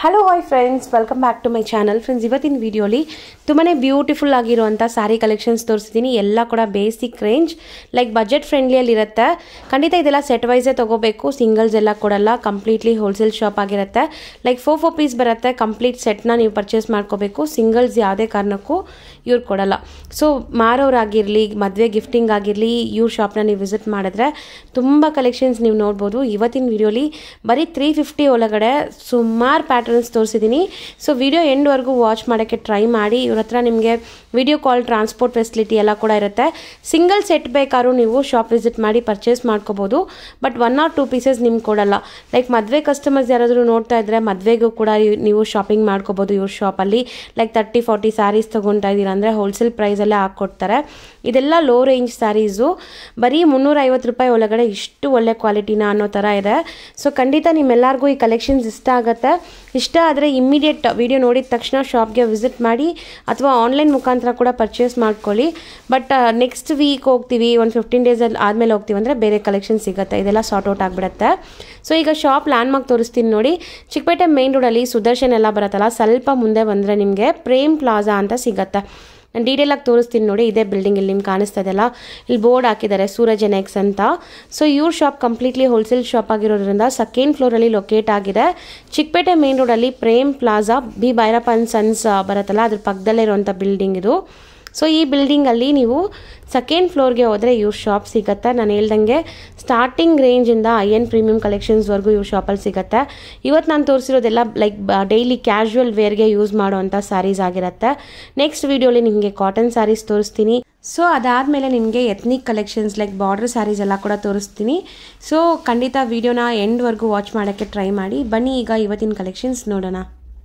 Hello hi friends welcome back to my channel friends ಇವತ್ತಿನ ವಿಡಿಯೋಲಿ ತುಂಬಾ ಬ್ಯೂಟಿಫುಲ್ ಆಗಿರುವಂಥ ಸ್ಯಾರಿ ಕಲೆಕ್ಷನ್ಸ್ ತೋರಿಸ್ತೀನಿ ಎಲ್ಲ ಕೂಡ ಬೇಸಿಕ್ ರೇಂಜ್ ಲೈಕ್ ಬಜೆಟ್ ಫ್ರೆಂಡ್ಲಿಯಲ್ಲಿ ಇರುತ್ತೆ ಖಂಡಿತ ಇದೆಲ್ಲ ಸೆಟ್ ವೈಸೇ ತೊಗೋಬೇಕು ಸಿಂಗಲ್ಸ್ ಎಲ್ಲ ಕೊಡಲ್ಲ ಕಂಪ್ಲೀಟ್ಲಿ ಹೋಲ್ಸೇಲ್ ಶಾಪ್ ಆಗಿರುತ್ತೆ ಲೈಕ್ ಫೋರ್ ಫೋರ್ ಪೀಸ್ ಬರುತ್ತೆ ಕಂಪ್ಲೀಟ್ ಸೆಟ್ನ ನೀವು ಪರ್ಚೇಸ್ ಮಾಡ್ಕೋಬೇಕು ಸಿಂಗಲ್ಸ್ ಯಾವುದೇ ಕಾರಣಕ್ಕೂ ಇವ್ರು ಕೊಡಲ್ಲ ಸೊ ಮಾರೋರಾಗಿರಲಿ ಮದುವೆ ಗಿಫ್ಟಿಂಗ್ ಆಗಿರಲಿ ಇವ್ರ ಶಾಪ್ನ ನೀವು ವಿಸಿಟ್ ಮಾಡಿದ್ರೆ ತುಂಬ ಕಲೆಕ್ಷನ್ಸ್ ನೀವು ನೋಡ್ಬೋದು ಇವತ್ತಿನ ವಿಡಿಯೋಲಿ ಬರೀ ತ್ರೀ ಫಿಫ್ಟಿ ಒಳಗಡೆ ಸುಮಾರು ಪ್ಯಾಟರ್ನ್ಸ್ ತೋರಿಸಿದ್ದೀನಿ ಸೊ ವಿಡಿಯೋ ಎಂಡ್ವರೆಗೂ ವಾಚ್ ಮಾಡೋಕ್ಕೆ ಟ್ರೈ ಮಾಡಿ ಇವ್ರ ಹತ್ರ ನಿಮಗೆ ವಿಡಿಯೋ ಕಾಲ್ ಟ್ರಾನ್ಸ್ಪೋರ್ಟ್ ಫೆಸಿಲಿಟಿ ಎಲ್ಲ ಕೂಡ ಇರುತ್ತೆ ಸಿಂಗಲ್ ಸೆಟ್ ಬೇಕಾದ್ರೂ ನೀವು ಶಾಪ್ ವಿಸಿಟ್ ಮಾಡಿ ಪರ್ಚೇಸ್ ಮಾಡ್ಕೋಬೋದು but one or two pieces ನಿಮ್ಗೆ ಕೊಡಲ್ಲ ಲೈಕ್ ಮದುವೆ ಕಸ್ಟಮರ್ಸ್ ಯಾರಾದರೂ ನೋಡ್ತಾ ಇದ್ರೆ ಮದುವೆಗೂ ಕೂಡ ಇವ್- ನೀವು ಶಾಪಿಂಗ್ ಮಾಡ್ಕೋಬೋದು ಇವ್ರ ಶಾಪಲ್ಲಿ ಲೈಕ್ ತರ್ಟಿ ಫಾರ್ಟಿ ಸ್ಯಾರೀಸ್ ತೊಗೊತಾ ಇದ್ದೀರಾ ಅಂದರೆ ಹೋಲ್ಸೇಲ್ ಪ್ರೈಸಲ್ಲೇ ಹಾಕ್ಕೊಡ್ತಾರೆ ಇದೆಲ್ಲ ಲೋ ರೇಂಜ್ ಸ್ಯಾರೀಸು ಬರೀ ಮುನ್ನೂರ ಐವತ್ತು ರೂಪಾಯಿ ಒಳಗಡೆ ಇಷ್ಟು ಒಳ್ಳೆ ಕ್ವಾಲಿಟಿನ ಅನ್ನೋ ಥರ ಇದೆ ಸೊ ಖಂಡಿತ ನಿಮ್ಮೆಲ್ಲರಿಗೂ ಈ ಕಲೆಕ್ಷನ್ಸ್ ಇಷ್ಟ ಆಗುತ್ತೆ ಇಷ್ಟ ಆದರೆ ಇಮ್ಮಿಡಿಯೇಟ್ ವಿಡಿಯೋ ನೋಡಿದ ತಕ್ಷಣ ಶಾಪ್ಗೆ ವಿಸಿಟ್ ಮಾಡಿ ಅಥವಾ ಆನ್ಲೈನ್ ಮುಖಾಂತರ ಕೂಡ ಪರ್ಚೇಸ್ ಮಾಡ್ಕೊಳ್ಳಿ ಬಟ್ ನೆಕ್ಸ್ಟ್ ವೀಕ್ ಹೋಗ್ತೀವಿ ಒಂದು ಫಿಫ್ಟೀನ್ ಡೇಸಲ್ಲಿ ಆದಮೇಲೆ ಹೋಗ್ತೀವಿ ಅಂದರೆ ಬೇರೆ ಕಲೆಕ್ಷನ್ ಸಿಗುತ್ತೆ ಇದೆಲ್ಲ ಸಾರ್ಟ್ ಔಟ್ ಆಗಿಬಿಡುತ್ತೆ ಸೊ ಈಗ ಶಾಪ್ ಲ್ಯಾಂಡ್ಮಾರ್ಕ್ ತೋರಿಸ್ತೀನಿ ನೋಡಿ ಚಿಕ್ಕಪೇಟೆ ಮೇನ್ ರೋಡಲ್ಲಿ ಸುದರ್ಶನ್ ಎಲ್ಲ ಬರುತ್ತಲ್ಲ ಸ್ವಲ್ಪ ಮುಂದೆ ಬಂದರೆ ನಿಮಗೆ ಪ್ರೇಮ್ ಪ್ಲಾಜಾ ಅಂತ ಸಿಗುತ್ತೆ ನಾನು ಡೀಟೇಲಾಗಿ ತೋರಿಸ್ತೀನಿ ನೋಡಿ ಇದೇ ಬಿಲ್ಡಿಂಗ್ ಇಲ್ಲಿ ನಿಮ್ಗೆ ಕಾಣಿಸ್ತಾ ಇದೆಯಲ್ಲ ಇಲ್ಲಿ ಬೋರ್ಡ್ ಹಾಕಿದ್ದಾರೆ ಸೂರಜ್ ಎನೆಕ್ಸ್ ಅಂತ ಸೊ ಇವ್ರ ಶಾಪ್ ಕಂಪ್ಲೀಟ್ಲಿ ಹೋಲ್ಸೇಲ್ ಶಾಪ್ ಆಗಿರೋದ್ರಿಂದ ಸೆಕೆಂಡ್ ಫ್ಲೋರಲ್ಲಿ ಲೊಕೇಟ್ ಆಗಿದೆ ಚಿಕ್ಕಪೇಟೆ ಮೇನ್ ರೋಡಲ್ಲಿ Prem plaza B Bhyrappa and sons ಬರುತ್ತಲ್ಲ ಅದ್ರ ಪಕ್ಕದಲ್ಲೇ ಇರುವಂಥ ಬಿಲ್ಡಿಂಗ್ ಇದು ಸೊ ಈ ಬಿಲ್ಡಿಂಗಲ್ಲಿ ನೀವು ಸೆಕೆಂಡ್ ಫ್ಲೋರ್ಗೆ ಹೋದರೆ ಇವ್ರ ಶಾಪ್ ಸಿಗುತ್ತೆ ನಾನು ಹೇಳ್ದಂಗೆ ಸ್ಟಾರ್ಟಿಂಗ್ ರೇಂಜಿಂದ ಐ ಎನ್ ಪ್ರೀಮಿಯಂ ಕಲೆಕ್ಷನ್ಸ್ವರೆಗೂ ಇವ್ರ ಶಾಪಲ್ಲಿ ಸಿಗುತ್ತೆ ಇವತ್ತು ನಾನು ತೋರಿಸಿರೋದೆಲ್ಲ ಲೈಕ್ ಡೈಲಿ ಕ್ಯಾಶುವಲ್ ವೇರ್ಗೆ ಯೂಸ್ ಮಾಡೋವಂಥ ಸ್ಯಾರೀಸ್ ಆಗಿರುತ್ತೆ ನೆಕ್ಸ್ಟ್ ವಿಡಿಯೋಲಿ ನಿಮಗೆ ಕಾಟನ್ ಸ್ಯಾರೀಸ್ ತೋರಿಸ್ತೀನಿ ಸೊ ಅದಾದಮೇಲೆ ನಿಮಗೆ ethnic collections like border sarees ಎಲ್ಲ ಕೂಡ ತೋರಿಸ್ತೀನಿ ಸೊ ಖಂಡಿತ ವಿಡಿಯೋನ ಎಂಡ್ವರೆಗೂ ವಾಚ್ ಮಾಡೋಕ್ಕೆ ಟ್ರೈ ಮಾಡಿ ಬನ್ನಿ ಈಗ ಇವತ್ತಿನ ಕಲೆಕ್ಷನ್ಸ್ ನೋಡೋಣ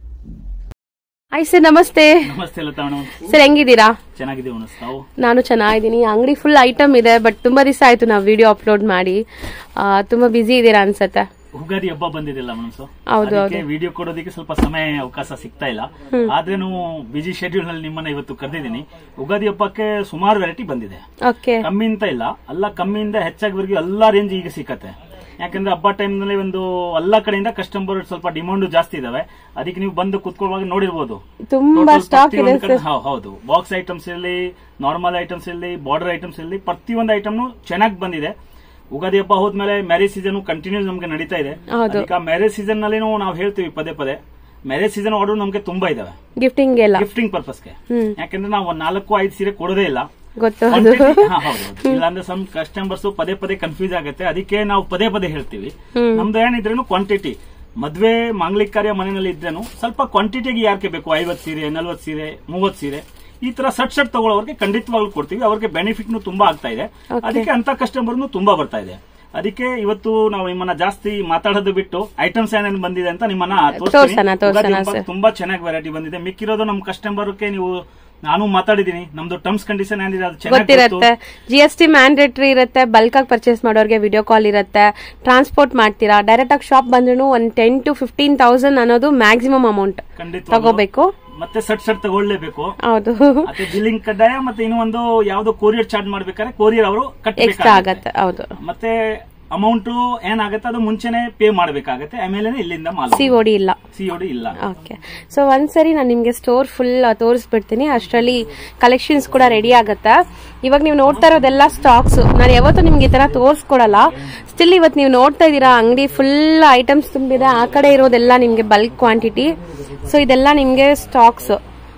ಆಯ್ ಸರ್ ನಮಸ್ತೆ ನಮಸ್ತೆ ಲತಾ ಮೇಡಮ್ ಸರ್ ಹೆಂಗಿದ್ದೀರಾ ಚೆನ್ನಾಗಿದೆ ಅನಿಸ್ ನಾವು ನಾನು ಚೆನ್ನಾಗಿದ್ದೀನಿ ಅಂಗಡಿ ಫುಲ್ ಐಟಮ್ ಇದೆ ಬಟ್ ತುಂಬಾ ದಿವಸ ಆಯ್ತು ನಾವು ವಿಡಿಯೋ ಅಪ್ಲೋಡ್ ಮಾಡಿ ಆ, ತುಂಬಾ ಬಿಸಿ ಇದ್ದೀರಾ ಅನ್ಸತ್ತೆ ಉಗಾದಿ ಹಬ್ಬ ಬಂದಿದೆಲ್ಲ ಮೇಡಮ್ ಸೊ ಹೌದು, ಅದಕ್ಕೆ ವಿಡಿಯೋ ಕೊಡೋದಕ್ಕೆ ಸ್ವಲ್ಪ ಸಮಯ ಅವಕಾಶ ಸಿಗ್ತಾ ಇಲ್ಲ ಆದ್ರೇನು ಬಿಜಿ ಶೆಡ್ಯೂಲ್ ನಲ್ಲಿ ನಿಮ್ಮನ್ನ ಇವತ್ತು ಕರೆದಿದ್ದೀನಿ ಉಗಾದಿ ಹಬ್ಬಕ್ಕೆ ಸುಮಾರು ವೆರೈಟಿ ಬಂದಿದೆ ಓಕೆ ಕಮ್ಮಿ ಅಂತ ಇಲ್ಲ ಅಲ್ಲ ಕಮ್ಮಿಯಿಂದ ಹೆಚ್ಚಾಗಿವರೆಗೂ ಎಲ್ಲಾ ರೇಂಜ್ ಈಗ ಸಿಕ್ಕತ್ತೆ ಯಾಕಂದ್ರೆ ಹಬ್ಬ ಟೈಮ್ ನಲ್ಲಿ ಒಂದು ಎಲ್ಲಾ ಕಡೆಯಿಂದ ಕಸ್ಟಮರ್ ಸ್ವಲ್ಪ ಡಿಮಾಂಡ್ ಜಾಸ್ತಿ ಇದಾವೆ ಅದಕ್ಕೆ ನೀವು ಬಂದು ಕುತ್ಕೊಳ್ಳುವಾಗ ನೋಡಿರ್ಬೋದು ತುಂಬಾ Total ಸ್ಟಾಕ್ ಇದೆ ಪ್ರತಿಯೊಂದು ಕಡೆ- ಹೌ- ಹೌದು ಬಾಕ್ಸ್ ಐಟಮ್ಸ್ ಇರಲಿ ನಾರ್ಮಲ್ ಐಟಮ್ಸ್ ಇರಲಿ ಬಾರ್ಡರ್ ಐಟಮ್ಸ್ ಇರಲಿ ಪ್ರತಿಯೊಂದು ಐಟಮ್ ಚೆನ್ನಾಗಿ ಬಂದಿದೆ ಉಗಾದಿ ಹಬ್ಬ ಹೋದ್ಮೇಲೆ ಮ್ಯಾರೇಜ್ ಸೀಸನ್ ಕಂಟಿನ್ಯೂಸ್ ನಮ್ಗೆ ನಡೀತಾ ಇದೆ ಹೌದು. ಅದಕ್ಕೆ ಮ್ಯಾರೇಜ್ ಸೀಸನ್ ನಲ್ಲಿ ನಾವು ಹೇಳ್ತೀವಿ ಪದೇ ಪದೇ ಮ್ಯಾರೇಜ್ ಸೀಸನ್ ಆರ್ಡರ್ ನಮ್ಗೆ ತುಂಬಾ ಇದಾವೆ ಗಿಫ್ಟಿಂಗ್ ಎಲ್ಲ ಗಿಫ್ಟಿಂಗ್ ಪರ್ಪಸ್ಗೆ ಹ್ಮ್ ಯಾಕಂದ್ರೆ ನಾವು ಒಂದ್ ನಾಲ್ಕು ಐದು ಸೀರೆ ಕೊಡೋದೇ ಇಲ್ಲ ಗೊತ್ತು ಅದು Quantity- ಹಾ, ಹೌದು, ಹೌದು. ಇಲ್ಲಾಂದ್ರೆ ಸಮ್ ಕಸ್ಟಮರ್ಸ್ ಪದೇ ಪದೇ ಕನ್ಫ್ಯೂಸ್ ಆಗುತ್ತೆ ಅದಕ್ಕೆ ನಾವು ಪದೇ ಪದೇ ಹೇಳ್ತೀವಿ ಹ್ಮ್. ನಮ್ದು ಏನಿದ್ರೇನು ಕ್ವಾಂಟಿಟಿ ಮದ್ವೆ ಮಾಂಗ್ಲಿಕ ಕಾರ್ಯ ಮನೆಯಲ್ಲಿ ಇದ್ರೇನು ಸ್ವಲ್ಪ ಕ್ವಾಂಟಿಟಿಗೆ ಯಾಕೆ ಬೇಕು ಐವತ್ ಸೀರೆ ನಲ್ವತ್ ಸೀರೆ ಮೂವತ್ ಸೀರೆ ಈ ತರ ಸಟ್ ಸಟ್ ತಗೊಳ್ಳೋರ್ಗೆ ಖಂಡಿತವಾಗ್ಲೂ ಕೊಡ್ತೀವಿ ಅವ್ರಿಗೆ ಬೆನಿಫಿಟ್ ತುಂಬಾ ಆಗ್ತಾ ಇದೆ Okay. ಅದಕ್ಕೆ ಅಂತ ಕಸ್ಟಮರ್ ತುಂಬಾ ಬರ್ತಾ ಇದೆ ಅದಕ್ಕೆ ಇವತ್ತು ನಾವು ನಿಮ್ಮನ್ನ ಜಾಸ್ತಿ ಮಾತಾಡೋದು ಬಿಟ್ಟು ಐಟಮ್ಸ್ ಏನೇನು ಬಂದಿದೆ ಅಂತ ನಿಮ್ಮನ್ನ ತೋರಿಸ್ತೀನಿ. ತೋರ್ಸಣ, ತೋರ್ಸಣ, ಉಗಾದಿ ಹಬ್ಬ sir. ತುಂಬಾ ಚೆನ್ನಾಗಿ ವೆರೈಟಿ ಬಂದಿದೆ ಮಿಕ್ಕಿರೋದು ನಮ್ಮ ಕಸ್ಟಮರ್ಗೆ ನೀವು ನಾನು ಮಾತಾಡಿದೀನಿ ನಮ್ದು ಟರ್ಮ್ಸ್ ಕಂಡೀಷನ್ ಏನಿದೆ ಅದು ಚೆನ್ನಾಗಿ ಗೊತ್ತಿರತ್ತೆ ಜಿ ಎಸ್ ಟಿ ಮ್ಯಾಂಡೇಟ್ರಿ ಇರುತ್ತೆ ಬಲ್ಕ್ ಆಗಿ ಪರ್ಚೇಸ್ ಮಾಡೋರಿಗೆ ವಿಡಿಯೋ ಕಾಲ್ ಇರುತ್ತೆ ಟ್ರಾನ್ಸ್ಪೋರ್ಟ್ ಮಾಡ್ತೀರಾ ಡೈರೆಕ್ಟ್ ಆಗಿ ಶಾಪ್ ಬಂದ್ರು ಒಂದ್ ಟೆನ್ ಟು ಫಿಫ್ಟೀನ್ ತೌಸಂಡ್ ಅನ್ನೋದು ಮ್ಯಾಕ್ಸಿಮಮ್ ಅಮೌಂಟ್ ಖಂಡಿತ ತಗೋಬೇಕು ಮತ್ತೆ ಸಟ್ ಸಟ್ ತಗೊಳ್ಳೇಬೇಕು ಹೌದು ಮತ್ತೆ ಬಿಲ್ಲಿಂಗ್ ಕಡ್ಡಾಯ ಮತ್ತೆ ಇನ್ನೂ ಒಂದು ಯಾವ್ದೋ ಕೊರಿಯರ್ ಚಾರ್ಜ್ ಮಾಡ್ಬೇಕಾದ್ರೆ ಕೊರಿಯರ್ ಅವರು ಎಕ್ಸ್ಟ್ರಾ ಆಗತ್ತೆ ಹೌದು ಮತ್ತೆ ಅಮೌಂಟ್ ಏನಾಗುತ್ತೆ ಅದು ಮುಂಚೆನೆ ಪೇ ಮಾಡ್ಬೇಕಾಗತ್ತೆ ಆಮೇಲೆ ಇಲ್ಲಿಂದ ಮಾಲ್ ಸಿ ಓಡಿ ಇಲ್ಲ ಸಿಒಡಿ ಇಲ್ಲ ಓಕೆ ಸೊ ಒಂದ್ಸರಿ ನಾನು ನಿಮಗೆ ಸ್ಟೋರ್ ಫುಲ್ ತೋರಿಸ್ಬಿಡ್ತೀನಿ ಅಷ್ಟರಲ್ಲಿ ಕಲೆಕ್ಷನ್ಸ್ ಕೂಡ ರೆಡಿ ಆಗುತ್ತೆ ಇವಾಗ ನೀವು ನೋಡ್ತಾ ಇರೋದೆಲ್ಲ ಸ್ಟಾಕ್ಸ್ ನಾನು ಯಾವತ್ತೂ ನಿಮ್ಗೆ ಈ ತರ ತೋರಿಸ್ಕೊಡಲ್ಲ ಸ್ಟಿಲ್ ಇವತ್ತು ನೀವು ನೋಡ್ತಾ ಇದ್ದೀರಾ ಅಂಗಡಿ ಫುಲ್ ಐಟಮ್ಸ್ ತುಂಬಿದೆ ಆ ಕಡೆ ಇರೋದೆಲ್ಲ ನಿಮಗೆ ಬಲ್ಕ್ ಕ್ವಾಂಟಿಟಿ ಸೊ ಇದೆಲ್ಲ ನಿಮಗೆ ಸ್ಟಾಕ್ಸ್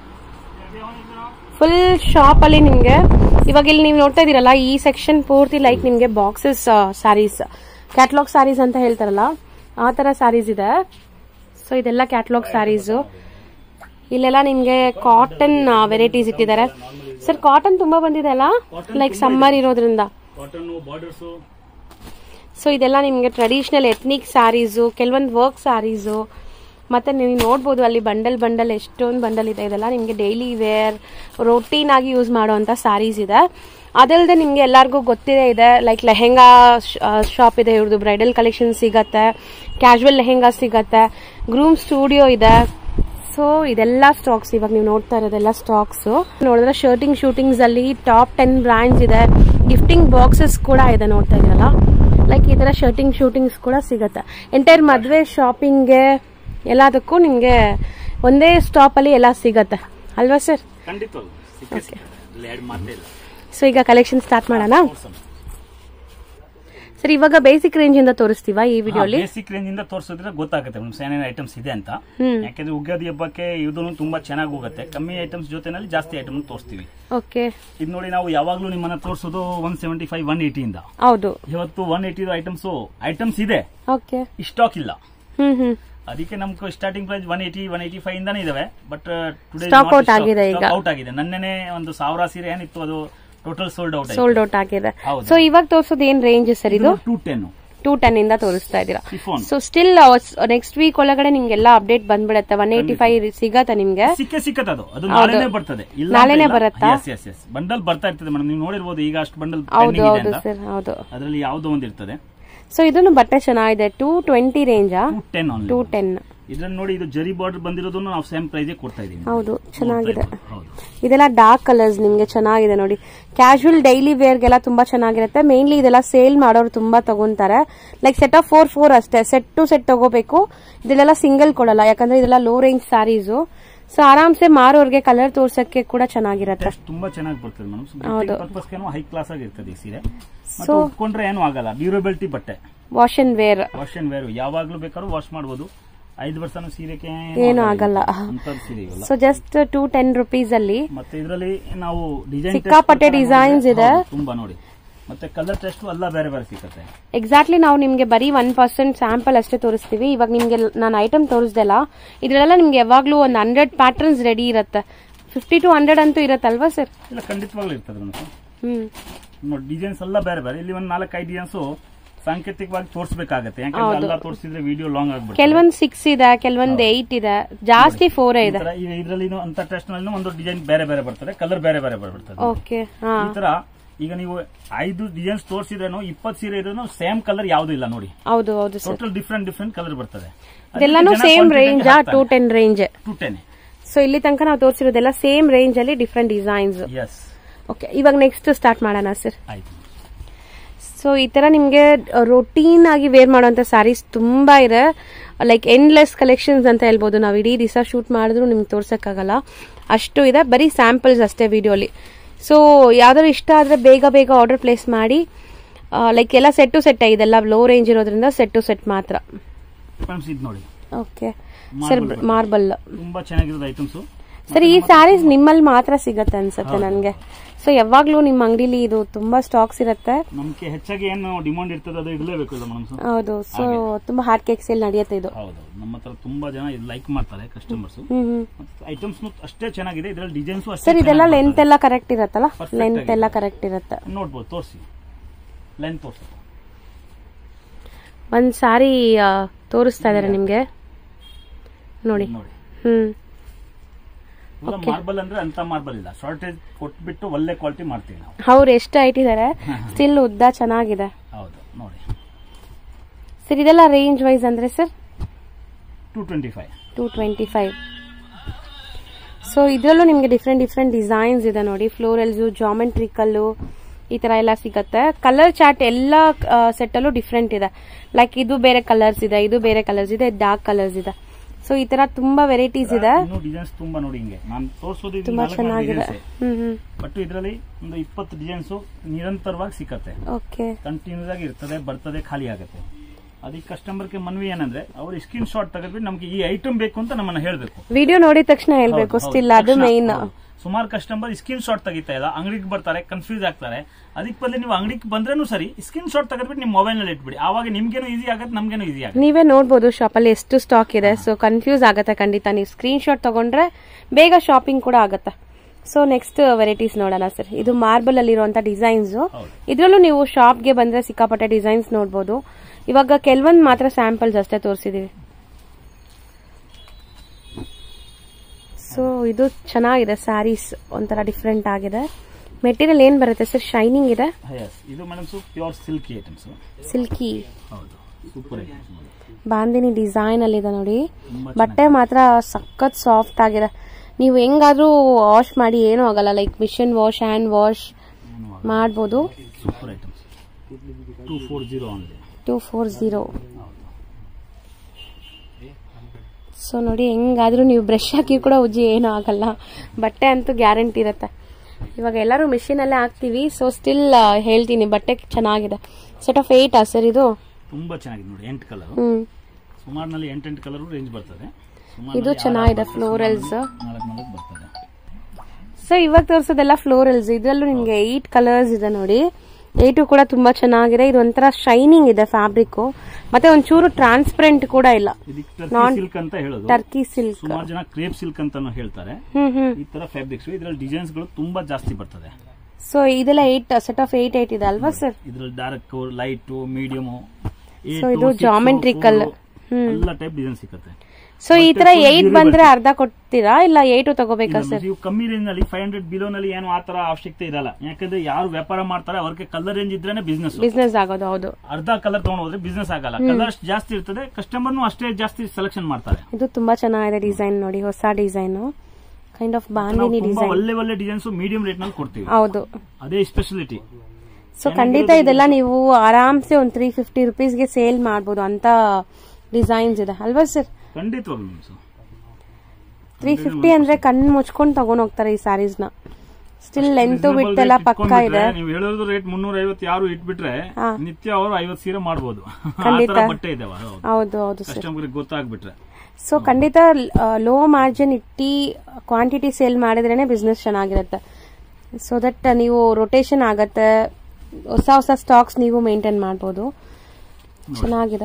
ಫುಲ್ ಶಾಪ್ ಅಲ್ಲಿ ನಿಮ್ಗೆ ಇವಾಗ ಇಲ್ಲಿ ನೀವು ನೋಡ್ತಾ ಇದೀರಲ್ಲ ಈ ಸೆಕ್ಷನ್ ಪೂರ್ತಿ ಲೈಕ್ ನಿಮ್ಗೆ ಬಾಕ್ಸಸ್ ಸ್ಯಾರೀಸ್ ಕ್ಯಾಟ್ಲಾಗ್ ಸ್ಯಾರೀಸ್ ಅಂತ ಹೇಳ್ತಾರಲ್ಲ ಆ ತರ ಸ್ಯಾರೀಸ್ ಇದೆ ಸೊ ಇದೆಲ್ಲ ಕ್ಯಾಟ್ಲಾಗ್ ಸ್ಯಾರೀಸು ಇಲ್ಲೆಲ್ಲ ನಿಮ್ಗೆ ಕಾಟನ್ ವೆರೈಟೀಸ್ ಇಟ್ಟಿದ್ದಾರೆ ಸರ್ ಕಾಟನ್ ತುಂಬಾ ಬಂದಿದೆ ಅಲ್ಲ ಲೈಕ್ ಸಮ್ಮರ್ ಇರೋದ್ರಿಂದ ಕಾಟನ್ ಬಾರ್ಡರ್ಸ್ ಸೊ ಇದೆಲ್ಲ ನಿಮಗೆ ಟ್ರೆಡಿಷನಲ್ ಎತ್ನಿಕ್ ಸ್ಯಾರೀಸು ಕೆಲವೊಂದು ವರ್ಕ್ ಸ್ಯಾರೀಸು ಮತ್ತೆ ನೀವು ನೋಡ್ಬೋದು ಅಲ್ಲಿ ಬಂಡಲ್ ಬಂಡಲ್ ಎಷ್ಟೊಂದು ಬಂಡಲ್ ಇದೆ ಇದೆಲ್ಲ ನಿಮಗೆ ಡೈಲಿ ವೇರ್ ರೊಟೀನ್ ಆಗಿ ಯೂಸ್ ಮಾಡುವಂಥ ಸ್ಯಾರೀಸ್ ಇದೆ ಅದಲ್ಲದೆ ನಿಮಗೆ ಎಲ್ಲರಿಗೂ ಗೊತ್ತಿದೆ ಇದೆ ಲೈಕ್ ಲೆಹೆಂಗಾ ಶಾಪ್ ಇದೆ ಇವ್ರದ್ದು ಬ್ರೈಡಲ್ ಕಲೆಕ್ಷನ್ ಸಿಗತ್ತೆ ಕ್ಯಾಶುವಲ್ ಲೆಹೆಂಗಾ ಸಿಗತ್ತೆ ಗ್ರೂಮ್ ಸ್ಟುಡಿಯೋ ಇದೆ ಸೊ ಇದೆಲ್ಲ ಸ್ಟಾಕ್ಸ್ ಇವಾಗ ನೀವು ನೋಡ್ತಾ ಇರೋದೆಲ್ಲ ಸ್ಟಾಕ್ಸ್ ನೋಡಿದ್ರೆ ಶರ್ಟಿಂಗ್ ಶೂಟಿಂಗ್ಸ್ ಅಲ್ಲಿ ಟಾಪ್ ಟೆನ್ ಬ್ರ್ಯಾಂಡ್ಸ್ ಇದೆ ಗಿಫ್ಟಿಂಗ್ ಬಾಕ್ಸಸ್ ಕೂಡ ಇದೆ ನೋಡ್ತಾ ಇದೆಯಲ್ಲ ಲೈಕ್ ಈ ತರ ಶರ್ಟಿಂಗ್ ಶೂಟಿಂಗ್ಸ್ ಕೂಡ ಸಿಗತ್ತೆ ಎಂಟೈರ್ ಮದ್ವೆ ಶಾಪಿಂಗ್ಗೆ ಎಲ್ಲದಕ್ಕೂ ನಿಮಗೆ ಒಂದೇ ಸ್ಟಾಪಲ್ಲಿ ಎಲ್ಲ ಸಿಗತ್ತೆ ಅಲ್ವಾ ಸರ್ ಖಂಡಿತವಾಗ್ಲು ಸಿಕ್ಕೇ ಸಿಗುತ್ತೆ ಇಲ್ಲಿ ಎರಡು ಮಾತೇ ಇಲ್ಲ ಸೊ ಈಗ ಕಲೆಕ್ಷನ್ ಸ್ಟಾರ್ಟ್ ಮಾಡೋಣ ನೋಡ್ಸೋಣ. ಸರ್ ಇವಾಗ ಬೇಸಿಕ್ ರೇಂಜ್ ಇಂದ ತೋರಿಸ್ತೀವಾ ಈ ವಿಡಿಯೋಲಿ ಬೇಸಿಕ್ ರೇಂಜ್ ಇಂದ ತೋರಿಸಿದ್ರೆ ಗೊತ್ತಾಗುತ್ತೆ ಮೇಡಮ್ ಏನೇನು ಐಟಮ್ಸ್ ಇದೆ ಅಂತ ಹ್ಮ್ ಯಾಕಂದ್ರೆ ಉಗಾದಿ ಹಬ್ಬಕ್ಕೆ ಇದು ತುಂಬಾ ಚೆನ್ನಾಗಿ ಹೋಗುತ್ತೆ ಕಮ್ಮಿ ಐಟಮ್ಸ್ ಜೊತೆನಲ್ಲಿ ಜಾಸ್ತಿ ಐಟಮ್ ತೋರಿಸ್ತೀವಿ ಓಕೆ ಇದು ನೋಡಿ ನಾವು ಯಾವಾಗ್ಲೂ ನಿಮ್ಮನ್ನ ತೋರಿಸೋದು ಒನ್ ಸೆವೆಂಟಿ ಫೈವ್ ಒನ್ ಇಂದ ಹೌದು ಇವತ್ತು ಒನ್ ಏಯ್ಟಿ ಐಟಮ್ಸ್ ಐಟಮ್ಸ್ ಇದೆ ಓಕೆ ಸ್ಟಾಕ್ ಇಲ್ಲ ಹ್ಮ್ ಹ್ಮ್ ಅದಕ್ಕೆ ನಮ್ಗೆ starting price one eighty one eighty five ಇಂದಾನೇ ಇದಾವೆ ಬಟ್ ಟುಡೇ Stock out ಆಗಿದೆ ಈಗ. ಔಟ್ ಆಗಿದೆ ನನ್ನೆನೆ ಒಂದು ಸಾವಿರ ಸೀರೆ ಏನಿತ್ತು ಅದು total sold out sold out ಆಗಿದೆ ಹೌದು. ಸೊ ಇವಾಗ ತೋರಿಸೋದು ಏನ್ ರೇಂಜ್ ಸರ್ ಇದು ಟೂ ಟೆನ್ ಟೂ ಟೆನ್ ಇಂದ ತೋರಿಸ್ತಾ ಇದ್ದೀರಾ chiffon so still next week ಒಳಗಡೆ ನಿಮ್ಗೆಲ್ಲ ಅಪ್ಡೇಟ್ ಬಂದ್ಬಿಡತ್ತೆ ಒನ್ ಏಯ್ಟಿ ಫೈವ್ ಸಿಗತ್ತಾ ನಿಮ್ಗೆ ಸಿಕ್ಕೇ ಸಿಕ್ಕತ್ತೆ ಅದು ಅದು ನಾಳೆನೆ ಬರ್ತದೆ ಇಲ್ಲ ನಾಳೆನೇ ಬರುತ್ತಾ? ಎಸ್ ಎಸ್ ಎಸ್ ಬಂಡಲ್ ಬರ್ತಾ ಇರ್ತದೆ ಮೇಡಮ್ ನೀವು ನೋಡಿರ್ಬೋದು ಈಗ ಅಷ್ಟು ಬಂಡಲ್ ಹೌದು ಇದೆ ಹೌದು ಅಂತ ಸರ್ ಹೌದು ಅದರಲ್ಲಿ ಯಾವ್ದೋ ಒಂದು ಇರ್ತದೆ ಸೊ ಇದನ್ನು ಬಟ್ಟೆ ಚೆನ್ನಾಗಿದೆ ಟೂ ಟ್ವೆಂಟಿ ರೇಂಜಾ two ten only two ten ಇದ್ರಲ್ಲಿ ನೋಡಿ ಇದು ಜರಿ ಬಾರ್ಡರ್ ಬಂದಿರೋದನ್ನು ನಾವು ಸೇಮ್ ಪ್ರೈಸ್ ಕೊಡ್ತಾ ಇದೀವಿ ಹೌದು ಚೆನ್ನಾಗಿದೆ ಹೌದು ಇದೆಲ್ಲ ಡಾರ್ಕ್ ಕಲರ್ಸ್ ನಿಮ್ಗೆ ಚೆನ್ನಾಗಿದೆ ನೋಡಿ ಕ್ಯಾಶುವಲ್ ಡೈಲಿ ವೇರ್ಗೆಲ್ಲ ತುಂಬಾ ಚೆನ್ನಾಗಿರುತ್ತೆ ಮೇನ್ಲಿ ಇದೆಲ್ಲ ಸೇಲ್ ಮಾಡೋರು ತುಂಬಾ ತಗೊಂತಾರೆ like set of four four ಅಷ್ಟೇ ಸೆಟ್ ಟು ಸೆಟ್ ತಗೋಬೇಕು ಇದೆಲ್ಲ ಸಿಂಗಲ್ ಕೊಡಲ್ಲ ಯಾಕಂದ್ರೆ ಇದೆಲ್ಲ ಲೋ ರೇಂಜ್ ಸ್ಯಾರೀಸು ಸೊ ಆರಾಮ್ಸೆ ಮಾರೋರ್ಗೆ ಕಲರ್ ತೋರ್ಸಕ್ಕೆ ಕೂಡ ಚೆನ್ನಾಗಿರತ್ತೆ ಟೆಸ್ಟ್ ತುಂಬಾ ಚೆನ್ನಾಗಿ ಬರ್ತದೆ ಮೇಡಮ್ ಹೌದು. ಪರ್ಪಸ್ಗೆ ಹೈ ಕ್ಲಾಸ್ ಆಗಿರ್ತದೆ ಈ ಸೀರೆ ಮತ್ತೆ ಉಟ್ಕೊಂಡ್ರೆ ಏನು ಆಗಲ್ಲ ಡ್ಯೂರಬಿಲಿಟಿ ಬಟ್ಟೆ wash and wear wash and wear ಯಾವಾಗ್ಲೂ ಬೇಕಾದ್ರೂ ವಾಶ್ ಮಾಡ್ಬೋದು ಐದು ವರ್ಷನೂ ಸೀರೆಗೆ ಏನು ಆಗಲ್ಲ ಅಂತದ್ ಸೀರೆ ಇವೆಲ್ಲ so just two ten rupees ಅಲ್ಲಿ ಮತ್ತೆ ಇದರಲ್ಲಿ ನಾವು ಡಿಸೈನ್ ಸಿಕ್ಕಾಪಟ್ಟೆ designs ಇದೆ. ತುಂಬಾ ನೋಡಿ ಮತ್ತೆ ಕಲರ್ ಟೆಸ್ಟ್ ಎಲ್ಲ ಬೇರೆ ಬೇರೆ ಸಿಕ್ಕತ್ತೆ ಎಕ್ಸಾಕ್ಟ್ಲಿ ನಾವು ನಿಮ್ಗೆ ಬರೀ ಒನ್ ಪರ್ಸೆಂಟ್ ಸ್ಯಾಂಪಲ್ ಅಷ್ಟೇ ತೋರಿಸ್ತೀವಿ ಇವಾಗ ನಿಮ್ಗೆ ನಾನು ಐಟಮ್ ತೋರಿಸ್ದಲ್ಲ ಇದ್ರಲ್ಲೆಲ್ಲ ನಿಮ್ಗೆ ಯಾವಾಗ್ಲೂ ಒಂದು ಹಂಡ್ರೆಡ್ ಪ್ಯಾಟರ್ನ್ಸ್ ರೆಡಿ ಇರುತ್ತೆ ಫಿಫ್ಟಿ ಟು ಹಂಡ್ರೆಡ್ ಅಂತೂ ಇರತ್ತಲ್ವಾ ಸರ್ ಇಲ್ಲ ಖಂಡಿತವಾಗ್ಲೂ ಇರ್ತದೆ ಮೇಡಮ್ ಹ್ಮ್ ನೋಡಿ ಡಿಸೈನ್ಸ್ ಎಲ್ಲ ಬೇರೆ ಬೇರೆ ಇಲ್ಲಿ ಒಂದು ನಾಲ್ಕೈದು ಡಿಸೈನ್ಸ್ ಸಾಂಕೇತಿಕವಾಗಿ ತೋರಿಸಬೇಕಾಗತ್ತೆ ಯಾಕಂದ್ರೆ ಎಲ್ಲ ತೋರಿಸಿದ್ರೆ ವಿಡಿಯೋ ಲಾಂಗ್ ಆಗ್ಬಿಡುತ್ತೆ ಕೆಲವೊಂದ್ ಸಿಕ್ಸ್ ಇದೆ ಕೆಲವೊಂದ್ ಏಟ್ ಇದೆ ಜಾಸ್ತಿ ಫೋರ್ ಇದೆ ಇದರಲ್ಲಿ ಅಂತ ಟೆಸ್ಟ್ ನಲ್ಲಿ ಒಂದು ಡಿಸೈನ್ ಬೇರೆ ಬೇರೆ ಬರ್ತದೆ ಕಲರ್ ಬೇರೆ ಬೇರೆ ಬರ್ತದೆ ಓಕೆ ಹಾ ಈ ತರ ಈಗ ನೀವು ಐದು ಡಿಸೈನ್ಸ್ ತೋರಿಸಿದ್ರೇನು ಇಪ್ಪತ್ತು ಸೀರೆ ಇದ್ರೂ ಸೇಮ್ ಕಲರ್ ಯಾವ್ದು ಇಲ್ಲ ನೋಡಿ ಹೌದು ಹೌದು sir total different different colour ಬರ್ತದೆ ಇದೆಲ್ಲಾನು same range two ten range to ten so ಇಲ್ಲಿ ತನಕ ನಾವು ತೋರಿಸಿರೋದೆಲ್ಲ ಸೇಮ್ ರೇಂಜ್ ಅಲ್ಲಿ ಡಿಫ್ರೆಂಟ್ ಡಿಸೈನ್ಸ್ ಎಸ್ ಓಕೆ ಇವಾಗ ನೆಕ್ಸ್ಟ್ ಸ್ಟಾರ್ಟ್ ಮಾಡೋಣ ಸರ್ ಆಯ್ತು ಸೊ ಈ ತರ ನಿಮ್ಗೆ ರೊಟೀನ್ ಆಗಿ ವೇರ್ ಮಾಡುವಂತ ಸ್ಯಾರೀಸ್ ತುಂಬಾ ಇದೆ ಲೈಕ್ ಎಂಡ್ಲೆಸ್ ಕಲೆಕ್ಷನ್ಸ್ ಅಂತ ಹೇಳ್ಬೋದು ನಾವು ಇಡೀ ದಿವಸ ಶೂಟ್ ಮಾಡಿದ್ರು ನಿಮ್ಗೆ ತೋರ್ಸಕ್ಕಾಗಲ್ಲ ಅಷ್ಟು ಇದೆ ಬರೀ ಸ್ಯಾಂಪಲ್ಸ್ ಅಷ್ಟೇ ವಿಡಿಯೋಲಿ ಸೊ ಯಾವ್ದಾದ್ರು ಇಷ್ಟ ಆದ್ರೆ ಬೇಗ ಬೇಗ ಆರ್ಡರ್ ಪ್ಲೇಸ್ ಮಾಡಿ ಲೈಕ್ ಎಲ್ಲ ಸೆಟ್ ಟು ಸೆಟ್ ಇದೆಲ್ಲ ಲೋ ರೇಂಜ್ ಇರೋದ್ರಿಂದ ಸೆಟ್ ಟು ಸೆಟ್ ಮಾತ್ರ ಫ್ರೆಂಡ್ಸ್ ಇದು ನೋಡಿ ಓಕೆ ಸರ್ ಮಾರ್ಬಲ್ ತುಂಬಾ ಚೆನ್ನಾಗಿರೋದು ಐಟಮ್ಸ್ ಸರ್ ಈ ಸ್ಯಾರೀಸ್ ನಿಮ್ಮಲ್ಲಿ ಮಾತ್ರ ಸಿಗತ್ತೆ ಅನ್ಸುತ್ತೆ ನನಗೆ ಸೊ ಯಾವಾಗ್ಲೂ ನಿಮ್ಮ ಅಂಗಡಿಲಿ ಇದು ತುಂಬಾ ಸ್ಟಾಕ್ಸ್ ಇರುತ್ತೆ ನಮ್ಗೆ ಹೆಚ್ಚಾಗಿ ಏನು ಡಿಮಾಂಡ್ ಇರ್ತದೆ ಅದು ಇರಲೇಬೇಕು ಇಲ್ಲ ಮೇಡಮ್ ಹೌದು ಸೊ ತುಂಬಾ ಹಾರ್ಡ್ ಕೇಕ್ ಸೇಲ್ ನಡೆಯುತ್ತೆ ಇದು ಹೌದು ನಮ್ಮ ಹತ್ರ ತುಂಬಾ ಜನ ಲೈಕ್ ಮಾಡ್ತಾರೆ ಕಸ್ಟಮರ್ಸ್ ಹ್ಮ್ ಹ್ಮ್ ಐಟಮ್ಸ್ ಅಷ್ಟೇ ಚೆನ್ನಾಗಿದೆ ಇದರಲ್ಲಿ ಡಿಸೈನ್ಸ್ ಅಷ್ಟೇ ಸರ್ ಇದೆಲ್ಲ ಲೆಂತ್ ಎಲ್ಲ ಕರೆಕ್ಟ್ ಇರತ್ತಲ್ಲ Perfect ಲೆಂತ್ ಆಗಿದೆ. ಎಲ್ಲ ಕರೆಕ್ಟ್ ಇರತ್ತೆ ನೋಡ್ಬೋದು ತೋರಿಸಿ ಲೈನ್ ತೋರಿಸಿ ಒಂದ್ ಸಾರಿ ಆ, ತೋರಿಸ್ತಾ ಇದಾರೆ ನಿಮ್ಗೆ ನೋಡಿ ನೋಡಿ ಹ್ಮ್ ಇವೆಲ್ಲ ಮಾರ್ಬಲ್ ಅಂದ್ರೆ ಅಂತ ಮಾರ್ಬಲ್ ಇಲ್ಲ ಶಾರ್ಟೇಜ್ ಕೊಟ್ಬಿಟ್ಟು ಒಳ್ಳೆ ಕ್ವಾಲಿಟಿ ಮಾಡ್ತೀವಿ ನಾವು ಅವ್ರು ಎಷ್ಟು ಇಟ್ಟಿದ್ದಾರೆ ಸ್ಟಿಲ್ ಉದ್ದ ಚೆನ್ನಾಗಿದೆ ಹೌದು ನೋಡಿ ಸರ್ ಇದೆಲ್ಲ ರೇಂಜ್ ವೈಸ್ ಅಂದ್ರೆ sir two twenty five two twenty five so ಇದರಲ್ಲೂ ನಿಮಗೆ ಡಿಫ್ರೆಂಟ್ ಡಿಫ್ರೆಂಟ್ ಡಿಸೈನ್ಸ್ ಇದೆ ನೋಡಿ ಫ್ಲೋರಲ್ಸು ಜಾಮೆಟ್ರಿಕಲ್ಲು ಈ ತರ ಎಲ್ಲ ಸಿಗತ್ತೆ ಕಲರ್ ಚಾರ್ಟ್ ಎಲ್ಲ ಸೆಟ್ಟಲ್ಲೂ ಡಿಫ್ರೆಂಟ್ ಇದೆ ಲೈಕ್ ಇದು ಬೇರೆ ಕಲರ್ಸ್ ಇದೆ ಇದು ಬೇರೆ ಕಲರ್ಸ್ ಇದೆ ಡಾರ್ಕ್ ಕಲರ್ಸ್ ಇದೆ ಸೊ ಈ ತರ ತುಂಬಾ ವೆರೈಟೀಸ್ ಇದೆ ಇನ್ನು ಡಿಸೈನ್ಸ್ ತುಂಬಾ ನೋಡಿ ಹಿಂಗೆ ನಾನು ತೋರಿಸೋದು ಇದು ತುಂಬಾ ನಾಲ್ಕು ಚೆನ್ನಾಗಿದೆ ಡಿಸೈನ್ಸ್ ಹ್ಮ್ ಹ್ಮ್ ಬಟ್ ಇದರಲ್ಲಿ ಒಂದು ಇಪ್ಪತ್ತು ಡಿಸೈನ್ಸ್ ನಿರಂತರವಾಗಿ ಸಿಕ್ಕತ್ತೆ ಓಕೆ ಕಂಟಿನ್ಯೂಸ್ ಆಗಿ ಇರ್ತದೆ ಬರ್ತದೆ ಖಾಲಿ ಆಗುತ್ತೆ ಅದಕ್ಕೆ ಕಸ್ಟಮರ್ಗೆ ಮನವಿ ಏನಂದ್ರೆ ಅವ್ರು ಸ್ಕ್ರೀನ್ ಶಾಟ್ ತೆಗೆದ್ಬಿಟ್ಟು ನಮ್ಗೆ ಈ ಐಟಮ್ ಬೇಕು ಅಂತ ನಮ್ಮನ್ನ ಹೇಳ್ಬೇಕು ವಿಡಿಯೋ ನೋಡಿದ ತಕ್ಷಣ ಹೇಳ್ಬೇಕು ಸ್ಟಿಲ್ ಅದು ಮೈನ್ ಸುಮಾರು ಕಸ್ಟಮರ್ ಸ್ಕ್ರೀನ್ ಶಾಟ್ ತೆಗಿತಾ ಇಲ್ಲ ಅಂಗಡಿಗೆ ಬರ್ತಾರೆ ಕನ್ಫ್ಯೂಸ್ ಆಗ್ತಾರೆ ಅದಕ್ಕೆ ಬದಲು ನೀವು ಅಂಗಡಿಗೆ ಬಂದ್ರೇನು ಸರಿ ಸ್ಕ್ರೀನ್ ಶಾಟ್ ತೆಗೆದ್ಬಿಟ್ಟು ನಿಮ್ಮ ಮೊಬೈಲ್ ನಲ್ಲಿ ಇಟ್ಬಿಡಿ ಆವಾಗ ನಿಮ್ಗೇನು ಈಸಿ ಆಗುತ್ತೆ ನಮ್ಗೇನು ಈಸಿ ಆಗುತ್ತೆ ನೀವೇ ನೋಡ್ಬೋದು ಶಾಪಲ್ಲಿ ಎಷ್ಟು ಸ್ಟಾಕ್ ಇದೆ ಸೊ ಕನ್ಫ್ಯೂಸ್ ಆಗತ್ತೆ ಖಂಡಿತ ನೀವು ಸ್ಕ್ರೀನ್ ಶಾಟ್ ತಗೊಂಡ್ರೆ ಬೇಗ ಶಾಪಿಂಗ್ ಕೂಡ ಆಗತ್ತೆ ಸೊ ನೆಕ್ಸ್ಟ್ ವೆರೈಟೀಸ್ ನೋಡೋಣ ಸರ್ ಇದು ಮಾರ್ಬಲ್ ಅಲ್ಲಿರುವಂತ ಡಿಸೈನ್ಸ್ ಹೌದು. ಇದ್ರಲ್ಲೂ ನೀವು ಶಾಪ್ಗೆ ಬಂದ್ರೆ ಸಿಕ್ಕಾಪಟ್ಟೆ ಡಿಸೈನ್ಸ್ ನೋಡ್ಬೋದು ಇವಾಗ ಕೆಲವೊಂದು ಮಾತ್ರ ಸ್ಯಾಂಪಲ್ಸ್ ಅಷ್ಟೇ ತೋರಿಸಿದೀವಿ ಸೊ ಇದು ಚೆನ್ನಾಗಿದೆ ಸ್ಯಾರೀಸ್ ಒಂಥರ ಡಿಫ್ರೆಂಟ್ ಆಗಿದೆ ಮೆಟೀರಿಯಲ್ ಏನ್ ಬರುತ್ತೆ ಸರ್ ಶೈನಿಂಗ್ ಇದೆ ಎಸ್ ಇದು madam pure silky items silky ಹೌದು ಸೂಪರ್ ಐಟಮ್ಸ್ ಬಾಂದಿನಿ ಡಿಸೈನ್ ಅಲ್ಲಿ ಇದೆ ನೋಡಿ ತುಂಬಾ ಬಟ್ಟೆ ಮಾತ್ರ ಸಖತ್ ಸಾಫ್ಟ್ ಆಗಿದೆ ನೀವು ಹೆಂಗಾದ್ರೂ ವಾಶ್ ಮಾಡಿ ಏನೂ ಆಗಲ್ಲ like machine wash hand wash ಮಾಡ್ಬೋದು super items two four zero only two four zero so ನೋಡಿ ಹೆಂಗಾದ್ರೂ ನೀವು ಬ್ರಷ್ ಹಾಕಿ ಕೂಡ ಉಜ್ಜಿ ಏನೂ ಆಗಲ್ಲ ಬಟ್ಟೆ ಅಂತೂ ಗ್ಯಾರಂಟಿ ಇರುತ್ತೆ ಇವಾಗ ಎಲ್ಲರೂ ಮಿಷಿನಲ್ಲೇ ಹಾಕ್ತೀವಿ ಸೊ ಸ್ಟಿಲ್ ಹೇಳ್ತೀನಿ ಬಟ್ಟೆ ಚೆನ್ನಾಗಿದೆ ಸೆಟ್ ಆಫ್ ಏಯ್ಟಾ ಸರ್ ಇದು ತುಂಬಾ ಚೆನ್ನಾಗಿದೆ ನೋಡಿ ಎಂಟು ಕಲರ್ ಹ್ಮ್ ಸುಮಾರಿನಲ್ಲಿ ಎಂಟೆಂಟು ಕಲರ್ ರೇಂಜ್ ಬರ್ತದೆ ಇದು ಚೆನ್ನಾಗಿದೆ ಫ್ಲೋರಲ್ಸ್ ನಾಲ್ಕು ನಾಲ್ಕು ಬರ್ತದೆ ಸೊ ಇವಾಗ ತೋರಿಸೋದೆಲ್ಲ ಫ್ಲೋರಲ್ಸ್ ಇದ್ರಲ್ಲೂ ನಿಮ್ಗೆ ಏಟ್ ಕಲರ್ಸ್ ಇದೆ ನೋಡಿ ಏಟು ಕೂಡ ತುಂಬಾ ಚೆನ್ನಾಗಿದೆ ಇದು ಒಂಥರ ಶೈನಿಂಗ್ ಇದೆ ಫ್ಯಾಬ್ರಿಕ್ ಮತ್ತೆ ಒಂಚೂರು ಟ್ರಾನ್ಸ್ಪರೆಂಟ್ ಕೂಡ ಇಲ್ಲ ಇದಕ್ಕೆ ಟರ್ಕಿ ಸಿಲ್ಕ್ ಅಂತ ಹೇಳೋದು ಟರ್ಕಿ ಸಿಲ್ಕ್ ಸುಮಾರು ಜನ ಕ್ರೇಪ್ ಸಿಲ್ಕ್ ಅಂತಾನು ಹೇಳ್ತಾರೆ ಹ್ಮ್ ಹ್ಮ್ ಈ ತರ ಫ್ಯಾಬ್ರಿಕ್ಸ್ ಇದ್ರಲ್ಲಿ ಡಿಸೈನ್ಸ್ ಗಳು ತುಂಬಾ ಜಾಸ್ತಿ ಬರ್ತದೆ ಸೊ ಇದೆಲ್ಲ eight set of eight eight ಇದೆ ಅಲ್ವಾ ಸರ್ ಇದ್ರಲ್ಲಿ ಡಾರ್ಕ್ ಲೈಟ್ ಮೀಡಿಯಂ So ಇದು geometrical. ಎಲ್ಲ ಟೈಪ್ ಡಿಸೈನ್ ಸಿಗುತ್ತೆ ಸೊ ಈ ತರ ಏಟ್ ಬಂದ್ರೆ ಅರ್ಧ ಕೊಡ್ತೀರಾ ಇಲ್ಲ ಏಟು ತಗೋಬೇಕಾ ಸರ್ ನೀವು ಕಮ್ಮಿ ರೇಂಜ್ ನಲ್ಲಿ ಫೈವ್ ಹಂಡ್ರೆಡ್ ಬಿಲೋ ನಲ್ಲಿ ಏನು ಆ ತರ ಅವಶ್ಯಕತೆ ಇರಲ್ಲ ಯಾಕಂದ್ರೆ ಯಾರು ವ್ಯಾಪಾರ ಮಾಡ್ತಾರೆ ಅವ್ರಿಗೆ ಕಲರ್ ರೇಂಜ್ ಇದ್ರೇನೆ ಬಿಸ್ನೆಸ್ ಬಿಸ್ನೆಸ್ ಆಗೋದು ಹೌದು ಅರ್ಧ ಕಲರ್ ತಗೊಂಡ್ ಹೋದ್ರೆ ಬಿಸ್ನೆಸ್ ಆಗಲ್ಲ ಕಲರ್ ಜಾಸ್ತಿ ಇರ್ತದೆ ಕಸ್ಟಮರ್ನು ಅಷ್ಟೇ ಜಾಸ್ತಿ ಸೆಲೆಕ್ಷನ್ ಮಾಡ್ತಾರೆ ಇದು ತುಂಬಾ ಚೆನ್ನಾಗಿದೆ ಡಿಸೈನ್ ನೋಡಿ ಹೊಸ ಡಿಸೈನ್ ಕೈಂಡ್ ಆಫ್ ನಾವು ಬಾಂದಿನಿ ತುಂಬಾ ಡಿಸೈನ್ ಒಳ್ಳೆ ಒಳ್ಳೆ ಡಿಸೈನ್ಸ್ ಮೀಡಿಯಂ ರೇಟ್ ನಲ್ಲಿ ಕೊಡ್ತೀವಿ ಹೌದು ಅದೇ ಸ್ಪೆಷಾಲಿಟಿ ಸೊ ಖಂಡಿತ ಇದೆಲ್ಲ ನೀವು ಆರಾಮ್ಸೆ ಒಂದು ತ್ರೀ ಫಿಫ್ಟಿ ರುಪೀಸ್ಗೆ ಸೇಲ್ ಮಾಡ್ಬೋದು ಅಂತ ಡಿಸೈನ್ಸ್ ಇದೆ ಅಲ್ವಾ ಸರ್ ಖಂಡಿತವಾಗ್ಲೂ ಸರ್ ತ್ರೀ ಫಿಫ್ಟಿ ಅಂದ್ರೆ ಕಣ್ಣು ಮುಚ್ಕೊಂಡು ತಗೊಂಡ್ ಹೋಗ್ತಾರೆ ಈ ಸ್ಯಾರೀಸ್ ನ ಸ್ಟಿಲ್ ಲೆಂತ್ ಬಿಟ್ ಎಲ್ಲ ಪಕ್ಕ ಇದೆ ನೀವು ಹೇಳೋದು ರೇಟ್ ಮುನ್ನೂರ ಐವತ್ತು ಯಾರು ಇಟ್ಬಿಟ್ರೆ ಹಾ. ನಿತ್ಯ ಅವರು ಐವತ್ತು ಸೀರೆ ಮಾಡ್ಬೋದು ಆ ಖಂಡಿತ. ತರ ಬಟ್ಟೆ ಇದಾವ ಹೌದು ಹೌದು ಸರ್ ಕಸ್ಟಮರ್ ಗೊತ್ತಾಗ್ಬಿಟ್ರೆ ಸೊ ಖಂಡಿತ ಲೋ ಮಾರ್ಜಿನ್ ಇಟ್ಟಿ ಕ್ವಾಂಟಿಟಿ ಸೇಲ್ ಮಾಡಿದ್ರೇನೆ ಬಿಸ್ನೆಸ್ ಚೆನ್ನಾಗಿರುತ್ತೆ ಸೊ ದಟ್ ನೀವು ರೊಟೇಷನ್ ಆಗತ್ತೆ ಹೊಸ ಹೊಸ ಸ್ಟಾಕ್ಸ್ ನೀವು ಮೇಂಟೈನ್ ಮಾಡ್ಬೋದು ಚೆನ್ನಾಗಿದೆ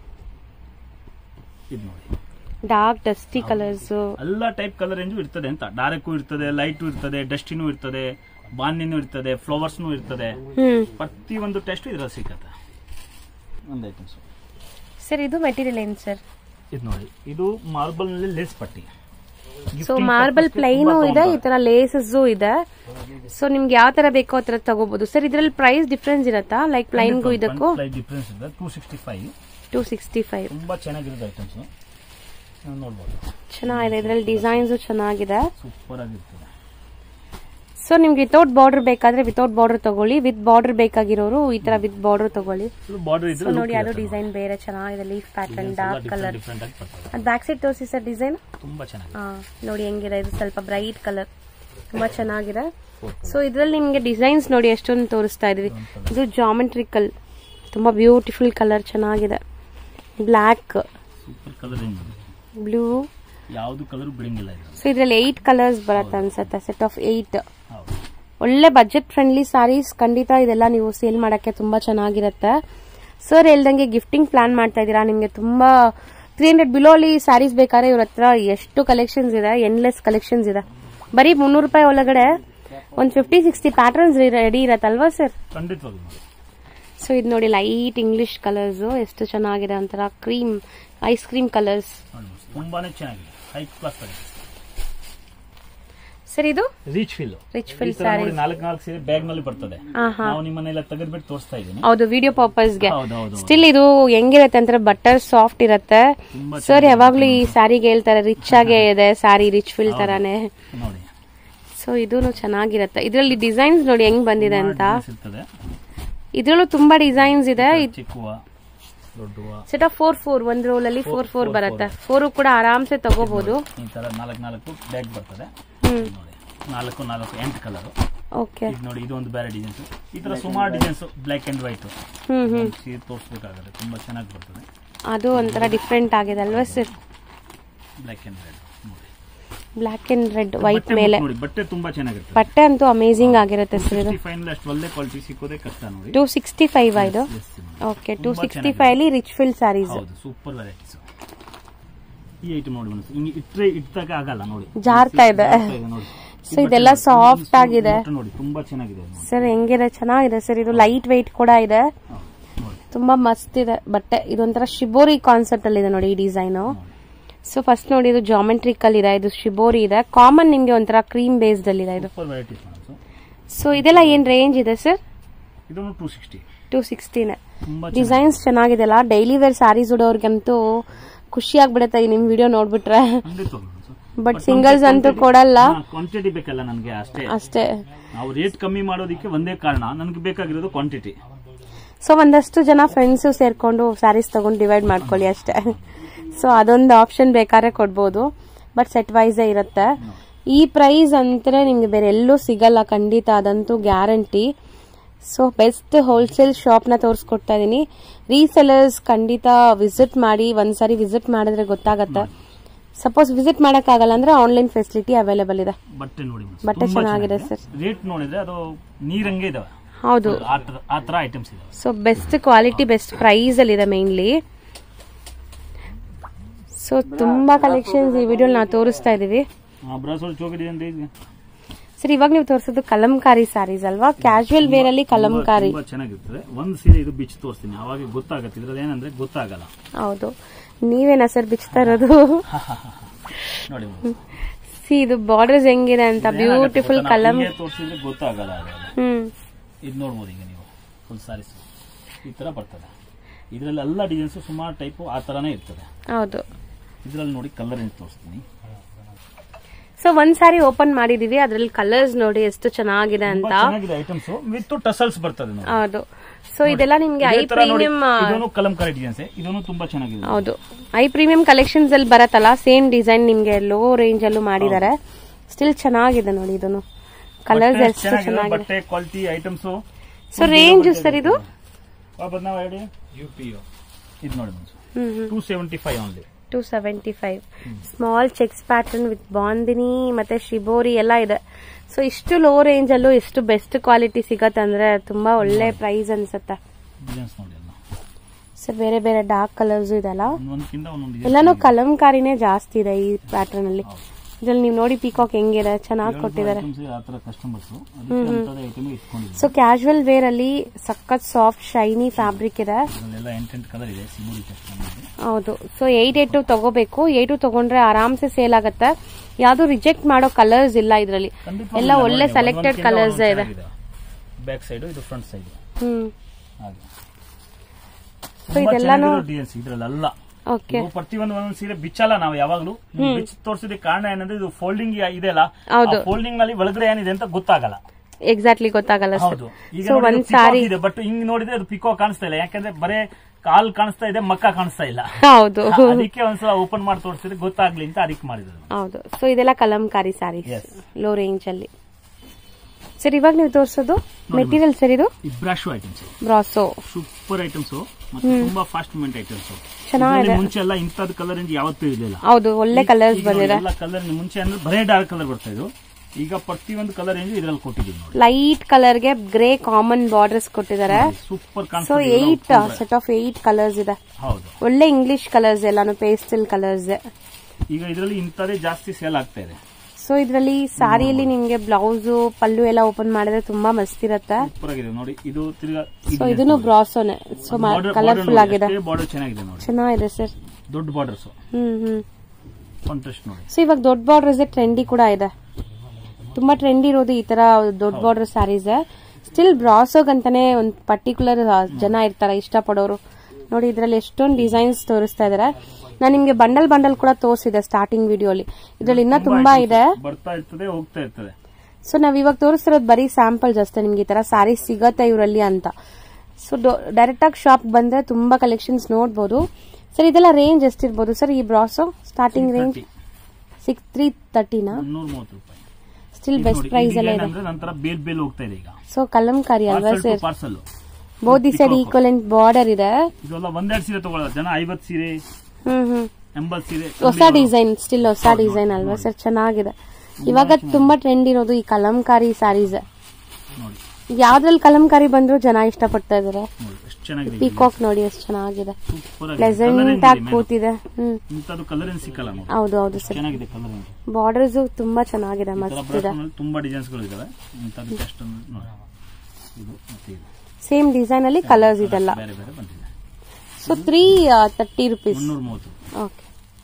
ಇದು ನೋಡಿ ಡಾರ್ಕ್ ಡಸ್ಟಿ ಕಲರ್ಸ್ ಎಲ್ಲ ಟೈಪ್ ಕಲರ್ ರೇಂಜ್ ಇರ್ತದೆ ಅಂತ ಡಾರ್ಕು ಇರ್ತದೆ ಲೈಟು ಇರ್ತದೆ ಡಸ್ಟಿನೂ ಇರ್ತದೆ ಬಾಂದಿನೂ ಇರ್ತದೆ ಫ್ಲವರ್ಸ್ನು ಇರ್ತದೆ ಹ್ಮ್ ಪ್ರತಿ ಒಂದು ಟೆಸ್ಟ್ ಇದ್ರಲ್ಲಿ ಸಿಕ್ಕತ್ತೆ ಒಂದು ಐಟಮ್ಸ್ ಸರ್ ಇದು ಮೆಟೀರಿಯಲ್ ಏನು ಸರ್ ಇದು ನೋಡಿ ಇದು ಮಾರ್ಬಲ್ ನಲ್ಲಿ ಲೇಸ್ ಪಟ್ಟಿ ಸೊ ಮಾರ್ಬಲ್ ಪ್ಲೈನು ಇದೆ ಈ ತರ ಲೇಸಸ್ ಇದೆ ಸೊ ನಿಮ್ಗೆ ಯಾವ ತರ ಬೇಕೋ ಆ ತರ ತಗೋಬಹುದು ಸರ್ ಇದ್ರಲ್ಲಿ ಪ್ರೈಸ್ ಡಿಫ್ರೆನ್ಸ್ ಇರತ್ತಾ ಲೈಕ್ ಪ್ಲೈನ್ಗೂ ಇದಕ್ಕೂ ಡಿಫ್ರೆನ್ಸ್ ಇದೆ two sixty five two sixty five ತುಂಬಾ ಚೆನ್ನಾಗಿರೋದು ಐಟಮ್ಸ್ ನೋಡ್ಬೋದು ಚೆನ್ನಾಗಿದೆ ಇದ್ರಲ್ಲಿ ಡಿಸೈನ್ಸ್ ಚೆನ್ನಾಗಿದೆ ಸೂಪರ್ ಆಗಿರ್ತದೆ ಸೊ ನಿಮ್ಗೆ ವಿತೌಟ್ ಬಾರ್ಡರ್ ಬೇಕಾದ್ರೆ ವಿತೌಟ್ ಬಾರ್ಡರ್ ತಗೊಳ್ಳಿ ವಿತ್ ಬಾರ್ಡರ್ ಬೇಕಾಗಿರೋರು ಈ ತರ ವಿತ್ ಬಾರ್ಡರ್ ತಗೊಳ್ಳಿ ಬಾರ್ಡರ್ ಸೊ ಇದ್ರೆ ನೋಡಿ ಅದು ಡಿಸೈನ್ ಬೇರೆ ಚೆನ್ನಾಗಿದೆ leaf pattern dark colour different ಆಗಿ ಬರ್ತದೆ ಅದು ಬ್ಯಾಕ್ ಸೈಡ್ ತೋರಿಸಿ ಸರ್ ಡಿಸೈನ್ ತುಂಬಾ ಚೆನ್ನಾಗಿದೆ ಹಾ ನೋಡಿ ಹೆಂಗಿದೆ ಇದು ಸ್ವಲ್ಪ ಬ್ರೈಟ್ ಕಲರ್ ತುಂಬಾ ಚೆನ್ನಾಗಿದೆ ಸೊ ಇದ್ರಲ್ಲಿ ನಿಮ್ಗೆ ಡಿಸೈನ್ಸ್ ನೋಡಿ ಎಷ್ಟೊಂದು ತೋರಿಸ್ತಾ ಇದೀವಿ ಇದು ಜಾಮೆಟ್ರಿಕಲ್ ತುಂಬಾ ಬ್ಯೂಟಿಫುಲ್ ಕಲರ್ ಚೆನ್ನಾಗಿದೆ black super colour range blue ಯಾವ್ದು ಕಲರ್ ಬಿಡಂಗಿಲ್ಲ ಇದು ಸೊ ಇದ್ರಲ್ಲಿ ಏಟ್ ಕಲರ್ಸ್ ಬರುತ್ತೆ ಅನ್ಸುತ್ತೆ ಸೆಟ್ ಆಫ್ ಏಟ್ ಹೌದು ಒಳ್ಳೆ ಬಜೆಟ್ ಫ್ರೆಂಡ್ಲಿ ಸಾರೀಸ್ ಖಂಡಿತ ಇದೆಲ್ಲ ನೀವು ಸೇಲ್ ಮಾಡಕ್ಕೆ ತುಂಬಾ ಚೆನ್ನಾಗಿರುತ್ತೆ ಸರ್ ಹೇಳ್ದಂಗೆ ಗಿಫ್ಟಿಂಗ್ ಪ್ಲಾನ್ ಮಾಡ್ತಾ ಇದ್ದೀರಾ ನಿಮ್ಗೆ ತುಂಬಾ ತ್ರೀ ಹಂಡ್ರೆಡ್ ಬಿಲೋ ಅಲ್ಲಿ ಸ್ಯಾರೀಸ್ ಬೇಕಾದ್ರೆ ಇವ್ರ ಹತ್ರ ಎಷ್ಟು ಕಲೆಕ್ಷನ್ಸ್ ಇದೆ ಎನ್ಲೆಸ್ ಕಲೆಕ್ಷನ್ಸ್ ಇದೆ ಬರೀ ಮುನ್ನೂರು ರೂಪಾಯಿ ಒಳಗಡೆ ಒಂದ್ ಫಿಫ್ಟಿ ಸಿಕ್ಸ್ಟಿ ಪ್ಯಾಟರ್ನ್ಸ್ ರೆಡಿ ಇರತ್ತಲ್ವಾ ಸರ್ ಖಂಡಿತವಾಗ್ಲೂ ನೋಡಿ ಸೊ ಇದು ನೋಡಿ ಲೈಟ್ ಇಂಗ್ಲಿಷ್ ಕಲರ್ಸ್ ಎಷ್ಟು ಚೆನ್ನಾಗಿದೆ ಒಂಥರ ಕ್ರೀಮ್ ಐಸ್ ಕ್ರೀಮ್ ಕಲರ್ಸ್ ನೋಡಿ ತುಂಬಾನೇ ಚೆನ್ನಾಗಿದೆ ಹೈ ಕ್ಲಾಸ್ ಆಗಿದೆ ಸರ್ ಇದು ರಿಚ್ ಫೀಲ್ ರಿಚ್ ಫಿಲ್ ನೋಡಿ ಸ್ಯಾರೀಸ್ ನಾಲ್ಕು ನಾಲ್ಕು ಸೀರೆ ಬ್ಯಾಗ್ ನಲ್ಲಿ ಬರ್ತದೆ ಹಾ ಹಾ ನಾವು ನಿಮ್ಮನ್ನೆಲ್ಲ ತೆಗೆದ್ಬಿಟ್ಟು ತೋರಿಸ್ತಾ ಇದ್ದೀನಿ ಹೌದು ವಿಡಿಯೋ ಪರ್ಪಸ್ಗೆ ಹೌದು ಹೌದು ಸ್ಟಿಲ್ ಇದು ಹೆಂಗಿರತ್ತೆ ಅಂದ್ರೆ ಬಟರ್ ಸಾಫ್ಟ್ ಇರತ್ತೆ ತುಂಬಾ ಸರ್ ಯಾವಾಗ್ಲೂ ಈ ಸ್ಯಾರಿಗೆ ಹೇಳ್ತಾರೆ ರಿಚ್ ಆಗೇ ಇದೆ ಸ್ಯಾರಿ ರಿಚ್ ಫಿಲ್ ತರಾನೇ ನೋಡಿ ಸೊ ಇದೂನು ಚೆನ್ನಾಗಿರತ್ತೆ ಇದ್ರಲ್ಲಿ ಡಿಸೈನ್ಸ್ ನೋಡಿ ಹೆಂಗ್ ಬಂದಿದೆ ಅಂತ Designs ಇರ್ತದೆ ಇದ್ರಲ್ಲೂ ತುಂಬಾ ಡಿಸೈನ್ಸ್ ಇದೆ ಚಿಕ್ಕುವ ದೊಡ್ಡವ ಸೆಟ್ ಆಫ್ ಫೋರ್ ಫೋರ್ ಒಂದ್ ರೋಲ್ ಅಲ್ಲಿ ಫೋರ್ ಫೋರ್ ಬರುತ್ತೆ ಫೋರ್ ಕೂಡ ಆರಾಮ್ಸೆ ತಗೋಬಹುದು ಈ ತರ ನಾಲ್ಕು ನಾಲ್ಕು ಬ್ಯಾಗ್ ಬರ್ತದೆ ಹ್ಮ್ ನೋಡಿ ನಾಲ್ಕು ನಾಲ್ಕು ಎಂಟು ಕಲರ್ ಓಕೆ ಇದು ನೋಡಿ ಇದು ಒಂದು ಬೇರೆ ಡಿಸೈನ್ಸ್ ಈ ತರ ಸುಮಾರು ಡಿಸೈನ್ಸ್ ಬ್ಲ್ಯಾಕ್ ಅಂಡ್ ವೈಟ್ ಹ್ಮ್ ಹ್ಮ್ ಸೀರೆ ತೋರಿಸ್ಬೇಕಾಗುತ್ತೆ ತುಂಬಾ ಚೆನ್ನಾಗಿ ಬರ್ತದೆ ಅದು ಒಂಥರ ಡಿಫ್ರೆಂಟ್ ಆಗಿದೆ ಅಲ್ವಾ ಸರ್ ಬ್ಲ್ಯಾಕ್ ಅಂಡ್ ರೆಡ್ ನೋಡಿ ಬ್ಲ್ಯಾಕ್ ಅಂಡ್ ರೆಡ್ ವೈಟ್ ಬಟ್ಟೆ ಮೇಲೆ ನೋಡಿ ಬಟ್ಟೆ ತುಂಬಾ ಚೆನ್ನಾಗಿರ್ತದೆ ಬಟ್ಟೆ ಅಂತೂ ಅಮೇಸಿಂಗ್ ಆಗಿರುತ್ತೆ ಸರ್ ಇದು ಸಿಕ್ಸ್ಟಿ ಫೈವ್ ಅಷ್ಟು ಒಳ್ಳೆ ಕ್ವಾಲಿಟಿ ಸಿಕ್ಕೋದೇ ಕಷ್ಟ ನೋಡಿ ಟೂ ಸಿಕ್ಸ್ಟಿ ಫೈವ್ ಇದು Yes, madam. Okay two sixty five ಅಲ್ಲಿ ರಿಚ್ ಫಿಲ್ ಸ್ಯಾರೀಸ್ ಹೌದು ಸೂಪರ್ ವೆರೈಟೀಸ್ ಈ ಐಟಮ್ ನೋಡಿ ಒಂದು ಹಿಂಗೆ ಇಟ್ರೆ ಇಟ್ಟಾಗ ಆಗಲ್ಲ ನೋಡಿ ಜಾರ್ತಾ ಇದೆ ಜಾರ್ತಾ ಇದೆ ನೋಡಿ ಸೊ ಇದೆಲ್ಲ ಸಾಫ್ಟ್ ಆಗಿದೆ ಬಟ್ಟೆ ನೋಡಿ ತುಂಬಾ ಚೆನ್ನಾಗಿದೆ ನೋಡಿ ಸರ್ ಹೆಂಗಿದೆ ಚೆನ್ನಾಗಿದೆ ಸರ್ ಇದು ಲೈಟ್ ವೆಯ್ಟ್ ಕೂಡ ಇದೆ ಹೌದು, ನೋಡಿ ತುಂಬಾ ಮಸ್ತ್ ಇದೆ ಬಟ್ಟೆ ಇದೊಂಥರ ಶಿಬೋರಿ ಕಾನ್ಸೆಪ್ಟ್ ಅಲ್ಲಿ ಇದೆ ನೋಡಿ ಈ ಡಿಸೈನ್ ಸೊ ಫಸ್ಟ್ ನೋಡಿ ಇದು ಜಾಮೆಟ್ರಿಕಲ್ ಇದೆ ಇದು ಶಿಬೋರಿ ಇದೆ ಕಾಮನ್ ನಿಮ್ಗೆ ಒಂಥರ ಕ್ರೀಮ್ ಬೇಸ್ಡ್ ಅಲ್ಲಿ ಇದೆ ಇದು ಸೂಪರ್ ವೆರೈಟೀಸ್ ಮೇಡಮ್ ಸೊ ಇದೆಲ್ಲ ಏನ್ ರೇಂಜ್ ಇದೆ ಸರ್ ಇದೊಂದು ಟೂ ಸಿಕ್ಸ್ಟಿ ಟೂ ಸಿಕ್ಸ್ಟಿನೇ ತುಂಬಾ ಡಿಸೈನ್ಸ್ ಚೆನ್ನಾಗಿದೆ ಅಲ್ಲ ಡೈಲಿ ವೇರ್ ಸ್ಯಾರೀಸ್ ಉಡೋರ್ಗಂತೂ ಖುಷಿ ಆಗ್ಬಿಡುತ್ತೆ ಈ ನಿಮ್ ವಿಡಿಯೋ ನೋಡ್ಬಿಟ್ರೆ ಬಟ್ ಸಿಂಗಲ್ಸ್ ಅಂತೂ ಕೊಡಲ್ಲ ಕ್ವಾಂಟಿಟಿ ಬೇಕಲ್ಲ ನನಗೆ ಅಷ್ಟೇ ಅಷ್ಟೇ ನಾವು ರೇಟ್ ಕಮ್ಮಿ ಮಾಡೋದಕ್ಕೆ ಒಂದೇ ಕಾರಣ ನನಗೆ ಬೇಕಾಗಿರೋದು ಕ್ವಾಂಟಿಟಿ ಸೊ ಒಂದಷ್ಟು ಜನ ಫ್ರೆಂಡ್ಸ್ ಸೇರ್ಕೊಂಡು ಸ್ಯಾರೀಸ್ ತಗೊಂಡು ಡಿವೈಡ್ ಮಾಡ್ಕೊಳ್ಳಿ ಅಷ್ಟೇ ಸೊ ಅದೊಂದು ಆಪ್ಷನ್ ಬೇಕಾದ್ರೆ ಕೊಡ್ಬೋದು ಬಟ್ ಸೆಟ್ ವೈಸೇ ಇರುತ್ತೆ ಈ ಪ್ರೈಸ್ ಅಂತಾರೆ ನಿಮ್ಗೆ ಬೇರೆ ಎಲ್ಲೂ ಸಿಗಲ್ಲ ಖಂಡಿತ ಅದಂತೂ ಗ್ಯಾರಂಟಿ ಸೊ ಬೆಸ್ಟ್ ಹೋಲ್ಸೇಲ್ ಶಾಪ್ನ ತೋರಿಸ್ಕೊಡ್ತಾ ಇದ್ದೀನಿ ರೀಸೆಲರ್ಸ್ ಖಂಡಿತ ವಿಸಿಟ್ ಮಾಡಿ ಒಂದ್ಸರಿ ವಿಸಿಟ್ ಮಾಡಿದ್ರೆ ಗೊತ್ತಾಗತ್ತೆ ಸಪೋಸ್ ವಿಸಿಟ್ ಮಾಡೋಕ್ಕಾಗಲ್ಲ ಅಂದ್ರೆ ಆನ್ಲೈನ್ ಫೆಸಿಲಿಟಿ ಅವೈಲೇಬಲ್ ಇದೆ ಬಟ್ಟೆ ನೋಡಿ madam. ಬಟ್ಟೆ ತುಂಬಾ ಚೆನ್ನಾಗಿದೆ ಸರ್ ರೇಟ್ ನೋಡಿದ್ರೆ ಅದು ನೀರಂಗೆ ಇದಾವೆ ಹೌದು ಆ ತರ- ಆ ತರ ಐಟಮ್ಸ್ ಇದಾವೆ so best quality best price ಅಲ್ಲಿ ಇದೆ ಮೇನ್ಲಿ ಸೊ ತುಂಬಾ ಕಲೆಕ್ಷನ್ಸ್ ಈ ವಿಡಿಯೋ ನಾವು ತೋರಿಸ್ತಾ ಇದೀವಿ ಬ್ರಾಸೋಲ್ ಚೋಕಿದೆ ಅಂದ್ರೆ ಈಗ ಸರ್ ಇವಾಗ ನೀವು ತೋರಿಸೋದು ಕಲಂಕಾರಿ ಸ್ಯಾರೀಸ್ ಅಲ್ವಾ ಕ್ಯಾಶುವಲ್ ವೇರ್ ಅಲ್ಲಿ ಕಲಂಕಾರಿ ತುಂಬಾ ಚೆನ್ನಾಗಿರ್ತದೆ ಒಂದ್ ಸೀರೆ ಇದು ಬಿಚ್ಚಿ ತೋರಿಸ್ತೀನಿ ಅವಾಗ ಗೊತ್ತಾಗತ್ತೆ ಇದ್ರಲ್ಲಿ ಏನಂದ್ರೆ ಗೊತ್ತಾಗಲ್ಲ ಹೌದು ನೀವೇನಾ ಸರ್ ಬಿಚ್ತಾ ಇರೋದು ನೋಡಿ madam. ಸಿ ಇದು ಬಾರ್ಡರ್ಸ್ ಹೆಂಗಿದೆ ಅಂತ ಬ್ಯೂಟಿಫುಲ್ ಗೊತ್ತಾ? ಕಲಂ ನಾವು ಹಿಂಗೆ ತೋರಿಸಿದ್ರೆ ಗೊತ್ತಾಗಲ್ಲ ಅದೆಲ್ಲ. ಹ್ಮ್ ಇದು ನೋಡ್ಬೋದು ಈಗ ನೀವು ಫುಲ್ ಸಾರೀಸ್ ಈ ತರ ಬರ್ತದೆ ಇದರಲ್ಲಿ ಎಲ್ಲ ಡಿಸೈನ್ಸ್ ಸುಮಾರು ಟೈಪ್ ಆ ತರಾನೇ ಇರ್ತದೆ ಹೌದು ಇದ್ರಲ್ಲಿ ನೋಡಿ ಕಲರ್ ಏನು ತೋರಿಸ್ತೀನಿ ಸೊ ಒಂದ್ ಸಾರಿ ಓಪನ್ ಮಾಡಿದೀವಿ ಅದ್ರಲ್ಲಿ ಕಲರ್ಸ್ ನೋಡಿ ಎಷ್ಟು ಚೆನ್ನಾಗಿದೆ ಅಂತ ತುಂಬಾ ಚೆನ್ನಾಗಿದೆ ಐಟಮ್ಸ್ ವಿತ್ ಟಸಲ್ಸ್ ಬರ್ತದೆ ನೋಡಿ ಹೌದು ಸೊ ಇದೆಲ್ಲ ನಿಮ್ಗೆ ಐ ಇದೇ ತರ ನೋಡಿ ಪ್ರೀಮಿಯಂ ಇದನ್ನು ಕಲಂಕಾರಿ ಡಿಸೈನ್ಸ್ ಇದನ್ನು ತುಂಬಾ ಚೆನ್ನಾಗಿದೆ ಹೌದು ಐ ಪ್ರೀಮಿಯಂ ಕಲೆಕ್ಷನ್ಸ್ ಅಲ್ಲಿ ಬರತ್ತಲ್ಲ ಸೇಮ್ ಡಿಸೈನ್ ನಿಮ್ಗೆ ಲೋ ರೇಂಜ್ ಅಲ್ಲೂ ಮಾಡಿದ್ದಾರೆ ಸ್ಟಿಲ್ ಚೆನ್ನಾಗಿದೆ ನೋಡಿ ಇದನ್ನು ಕಲರ್ಸ್ ಬಟ್ಟೆ ಎಷ್ಟು ಚೆನ್ನಾಗಿದೆ ಚೆನ್ನಾಗಿದೆ ಬಟ್ಟೆ quality items so range sir ಇದು ಬದನಾವ ಹೇಳಿ ಇದು ನೋಡಿ ಹ್ಮ್ ಹ್ಮ್ two seventy five only two seventy five small checks pattern with bandhani ಮತ್ತೆ ಶಿಬೋರಿ ಎಲ್ಲ ಇದೆ ಸೊ ಇಷ್ಟು ಲೋ ರೇಂಜ್ ಅಲ್ಲೂ ಎಷ್ಟು ಬೆಸ್ಟ್ ಕ್ವಾಲಿಟಿ ಸಿಗತ್ತೆ ಅಂದ್ರೆ ತುಂಬಾ ಒಳ್ಳೆ ಪ್ರೈಸ್ ಅನ್ಸುತ್ತೆ ಡಿಸೈನ್ಸ್ ನೋಡಿ ಎಲ್ಲ ಸೊ ಬೇರೆ ಬೇರೆ ಡಾರ್ಕ್ ಕಲರ್ಸ್ ಇದೆಲ್ಲ ಒಂದೊಂದಕ್ಕಿಂತ ಒಂದೊಂದು ಎಲ್ಲಾನು ಕಲಂಕಾರಿನೇ ಜಾಸ್ತಿ ಇದೆ ಈ ಪ್ಯಾಟರ್ನ್ ಅಲ್ಲಿ ಇದ್ರಲ್ಲಿ ನೀವು ನೋಡಿ ಪೀಕಾಕ್ ಹೆಂಗಿದೆ ಚೆನ್ನಾಗಿ ಕೊಟ್ಟಿದ್ದಾರೆ ಆ ತರ ಕಸ್ಟಮರ್ಸ್ ಅದಕ್ಕೆ ಅಂತದೇ ಐಟಮ್ ಇಟ್ಕೊಂಡಿದ್ದಾರೆ ಸೊ ಕ್ಯಾಶುವಲ್ ವೇರ್ ಅಲ್ಲಿ ಸಖತ್ ಸಾಫ್ಟ್ ಶೈನಿ ಫ್ಯಾಬ್ರಿಕ್ ಇದೆ ಇದರಲ್ಲೆಲ್ಲ ಎಂಟೆಂಟ್ ಕಲರ್ ಇದೆ ಸಿಮುರಿ ಕಸ್ಟಮರ್ ಹೌದು ಸೊ ಏಟ್ ಏಟು ತಗೋಬೇಕು ಏಟು ತಗೊಂಡ್ರೆ ಆರಾಮ್ಸೆ ಸೇಲ್ ಆಗುತ್ತೆ ಯಾವ್ದು ರಿಜೆಕ್ಟ್ ಮಾಡೋ ಕಲರ್ಸ್ ಇಲ್ಲ ಇದ್ರಲ್ಲಿ ಎಲ್ಲ ಒಳ್ಳೆ ಸೆಲೆಕ್ಟೆಡ್ ಕಲರ್ಸ್ ಇದೆ ಬ್ಯಾಕ್ ಸೈಡ್ ಇದು ಫ್ರಂಟ್ ಸೈಡ್ ಹ್ಮ್ ಹಾಗೆ ಸೊ ಇದೆಲ್ಲಾನು ಡಿಸೈನ್ಸ್ ಇದ್ರಲ್ಲೆಲ್ಲ ಓಕೆ ಇವು ಪ್ರತಿಯೊಂದು ಒಂದೊಂದು ಸೀರೆ ಬಿಚ್ಚಲ್ಲ ನಾವು ಯಾವಾಗ್ಲೂ ಬಿಚ್ಚಿ ತೋರಿಸಿದಕ್ಕೆ ಕಾರಣ ಏನಂದ್ರೆ ಇದು ಫೋಲ್ಡಿಂಗ್ ಇದೆಯಲ್ಲ ಹೌದು. ಫೋಲ್ಡಿಂಗ್ ನಲ್ಲಿ ಒಳಗಡೆ ಏನಿದೆ ಅಂತ ಗೊತ್ತಾಗಲ್ಲ ಎಕ್ಸಾಕ್ಟ್ಲಿ ಗೊತ್ತಾಗಲ್ಲ ಸರ್ ಹೌದು ಈಗ ಸೊ ನೋಡಿ ಒಂದ್ ಇದು peacock ಸಾರಿ ಇದೆ ಬಟ್ ಹಿಂಗ್ ನೋಡಿದ್ರೆ ಅದು ಪಿಕೋ ಕಾಣಿಸ್ತಾ ಇಲ್ಲ ಯಾಕಂದ್ರೆ ಬರೇ ಕಾಲ್ ಕಾಣಿಸ್ತಾ ಇದೆ ಮಕ್ಕ ಕಾಣಿಸ್ತಾ ಇಲ್ಲ ಹೌದು ಅದಕ್ಕೆ ಒಂದ್ಸಲ ಓಪನ್ ಮಾಡಿ ತೋರಿಸಿದ್ರೆ ಗೊತ್ತಾಗ್ಲಿ ಅಂತ ಅದಕ್ಕೆ ಮಾಡಿದ್ರು ಹೌದು ಸೊ ಇದೆಲ್ಲ kalamkari sarees Yes. Low range ಅಲ್ಲಿ ಸರ್ ಇವಾಗ ನೀವು ತೋರಿಸೋದು ಮೆಟೀರಿಯಲ್ ಸರ್ ಇದು ಈ ಬ್ರಷ್ ಐಟಮ್ಸ್ ಬ್ರಾಸೋ ಸೂಪರ್ ಐಟಮ್ಸ್ ಮತ್ತೆ ತುಂಬಾ ಫಾಸ್ಟ್ ಮೂಮೆಂಟ್ ಐಟಮ್ಸ್ ಚೆನ್ನಾಗಿದೆ ಮುಂಚೆ ಎಲ್ಲ ಇಂಥದ್ ಕಲರ್ ಇಂದ ಯಾವತ್ತೂ ಇರಲಿಲ್ಲ ಹೌದು ಒಳ್ಳೆ ಕಲರ್ಸ್ ಬಂದಿದೆ ಎಲ್ಲ ಕಲರ್ ಮುಂಚೆ ಅಂದ್ರೆ ಬರೇ ಡಾರ್ಕ್ ಕಲರ್ ಬರ್ತಾ ಇದ್ರು ಈಗ ಪ್ರತಿಯೊಂದು ಕಲರ್ ರೇಂಜ್ ಇದ್ರಲ್ಲಿ ಕೊಟ್ಟಿದ್ದೀವಿ ನೋಡಿ ಲೈಟ್ ಕಲರ್ಗೆ ಗ್ರೇ ಕಾಮನ್ ಬಾರ್ಡರ್ಸ್ ಕೊಟ್ಟಿದ್ದಾರೆ ಸೂಪರ್ ಸೊ ಕಾಣಿಸ್ತದೆ eight set of eight colours ಇದೆ ಹೌದು ಒಳ್ಳೆ ಇಂಗ್ಲಿಷ್ ಕಲರ್ಸ್ ಎಲ್ಲಾನು ಪೇಸ್ಟಲ್ ಕಲರ್ಸ್ ಈಗ ಇದರಲ್ಲಿ ಇಂಥದೇ ಜಾಸ್ತಿ ಸೇಲ್ ಆಗ್ತಾ ಇದೆ ಸೊ ಇದರಲ್ಲಿ ಸಾರಿಯಲ್ಲಿ ನಿಮ್ಗೆ ಬ್ಲೌಸ್ ಪಲ್ಲು ಎಲ್ಲ ಓಪನ್ ಮಾಡಿದ್ರೆ ತುಂಬಾ ಮಸ್ತ್ ಇರತ್ತೆ ಸೂಪರ್ ಆಗಿದೆ ನೋಡಿ ಇದು ತಿರ್ಗಾ ಸೊ ಇದನ್ನು ಬ್ರಾಸೋನೆ ಸೊ ಕಲರ್ಫುಲ್ ಆಗಿದೆ ಬಾರ್ಡರ್ ಚೆನ್ನಾಗಿದೆ ನೋಡಿ ಚೆನ್ನಾಗಿದೆ ಸರ್ ದೊಡ್ಡ ಬಾರ್ಡರ್ಸ್ ಹ್ಮ್ ಹ್ಮ್ ಕಾಂಟ್ರಾಸ್ಟ್ ನೋಡಿ ಸೊ ಇವಾಗ ದೊಡ್ಡ ಬಾರ್ಡರ್ಸ್ ಟ್ರೆಂಡಿ ಕೂಡ ಇದೆ ತುಂಬಾ ಟ್ರೆಂಡಿ ಇರೋದು ಈ ತರ ದೊಡ್ಡ ಬಾರ್ಡರ್ ಸ್ಯಾರೀಸ್ ಸ್ಟಿಲ್ ಬ್ರಾಸೋಗ್ ಅಂತಾನೆ ಒಂದು ಪರ್ಟಿಕ್ಯುಲರ್ ಜನ ಇರ್ತಾರೆ ಇಷ್ಟಪಡೋರು ನೋಡಿ ಇದ್ರಲ್ಲಿ ಎಷ್ಟೊಂದು ಡಿಸೈನ್ಸ್ ತೋರಿಸ್ತಾ ಇದಾರೆ ನಾನು ನಿಮ್ಗೆ ಬಂಡಲ್ ಬಂಡಲ್ ಕೂಡ ತೋರಿಸಿದೆ ಸ್ಟಾರ್ಟಿಂಗ್ ವಿಡಿಯೋಲಿ ಇದ್ರಲ್ಲಿ ಇನ್ನ ತುಂಬಾ ಇದೆ ಬರ್ತಾ ಇರ್ತದೆ ಹೋಗ್ತಾ ಇರ್ತದೆ ಸೊ ನಾವ್ ಇವಾಗ ತೋರಿಸ್ತಿರೋದು ಬರೀ ಸ್ಯಾಂಪಲ್ಸ್ ಅಷ್ಟೇ ನಿಮ್ಗೆ ಈ ತರ ಸ್ಯಾರಿ ಸಿಗತ್ತೆ ಇವರಲ್ಲಿ ಅಂತ ಸೊ ಡೈರೆಕ್ಟ್ ಆಗಿ ಶಾಪ್ ಬಂದ್ರೆ ತುಂಬಾ ಕಲೆಕ್ಷನ್ಸ್ ನೋಡ್ಬೋದು ಸರ್ ಇದೆಲ್ಲ ರೇಂಜ್ ಎಷ್ಟಿರ್ಬೋದು ಸರ್ ಈ brasso starting range six three ತರ್ಟಿನಾ ಮುನ್ನೂರ ಮೂವತ್ತು ರೂಪಾಯಿ ಸ್ಟಿಲ್ ಇದು ಬೆಸ್ಟ್ ನೋಡಿ, ಪ್ರೈಸ್ ಇದು ಎಲ್ಲ ಇದೆ ಏನಂದ್ರೆ ನಂತರ ಬೇಲ್ ಬೇಲ್ ಹೋಗ್ತಾ ಇದೆ ಈಗ ಸೊ ಕಲಂಕಾರಿ ಅಲ್ವಾ ಪಾರ್ಸಲ್ ಸರ್ ಪಾರ್ಸಲ್ ಬೋತ್ ಈ ಸೈಡ್ ಈಕ್ವಲೆಂಟ್ ಬಾರ್ಡರ್ ಇದೆ ಇದೆಲ್ಲ ಒಂದೆರಡು ಸೀರೆ ತಗೊಳ್ಳೋದು ಜನ ಐವತ್ ಸೀರೆ ಹ್ಮ್ ಹ್ಮ್ ಎಂಬತ್ ಸೀರೆ ಹೊಸ ಡಿಸೈನ್ ಸ್ಟಿಲ್ ಹೊಸ ಡಿಸೈನ್ ಅಲ್ವಾ ಸರ್ ಚೆನ್ನಾಗಿದೆ ಇವಾಗ ತುಂಬಾ ಟ್ರೆಂಡ್ ಇರೋದು ಈ ಕಲಂಕಾರಿ ಸ್ಯಾರೀಸ್ ನೋಡಿ ಯಾವ್ದ್ರಲ್ಲಿ ಕಲಂಕಾರಿ ಬಂದ್ರು ಜನ ಇಷ್ಟಪಡ್ತಾ ಇದಾರೆ ನೋಡಿ ಎಷ್ಟು ಚೆನ್ನಾಗಿದೆ ಪೀಕಾಕ್ ನೋಡಿ ಎಷ್ಟು ಚೆನ್ನಾಗಿದೆ ಸೂಪರ್ ಪ್ಲೆಸೆಂಟ್ ಆಗಿ ಕೂತಿದೆ ಹ್ಮ್ ಇಂಥದ್ದು ಕಲರ್ ಏನ್ ಸಿಕ್ಕಲ್ಲ ನೋಡಿ ಹೌದು ಹೌದು ಸರ್ ಚೆನ್ನಾಗಿದೆ ಕಲರ್ ಬಾರ್ಡರ್ಸ್ ತುಂಬಾ ಚೆನ್ನಾಗಿದೆ ಮಸ್ತ್ ಇದೆ ತುಂಬಾ ಡಿಸೈನ್ಸ್ ಗಳು ಇದಾವೆ ಇಂಥದ್ದು ಜಸ್ಟ್ ನೋಡಿ ಇದು ಮತ್ತೆ ಇದು ಸೇಮ್ ಡಿಸೈನ್ ಅಲ್ಲಿ ಕಲರ್ಸ್ ಇದೆಲ್ಲ ಬೇರೆ ಬೇರೆ ಬಂದಿದೆ ಸೊ ತ್ರೀ ತರ್ಟಿ ರುಪೀಸ್ ಮುನ್ನೂರ ಮೂವತ್ತು ಓಕೆ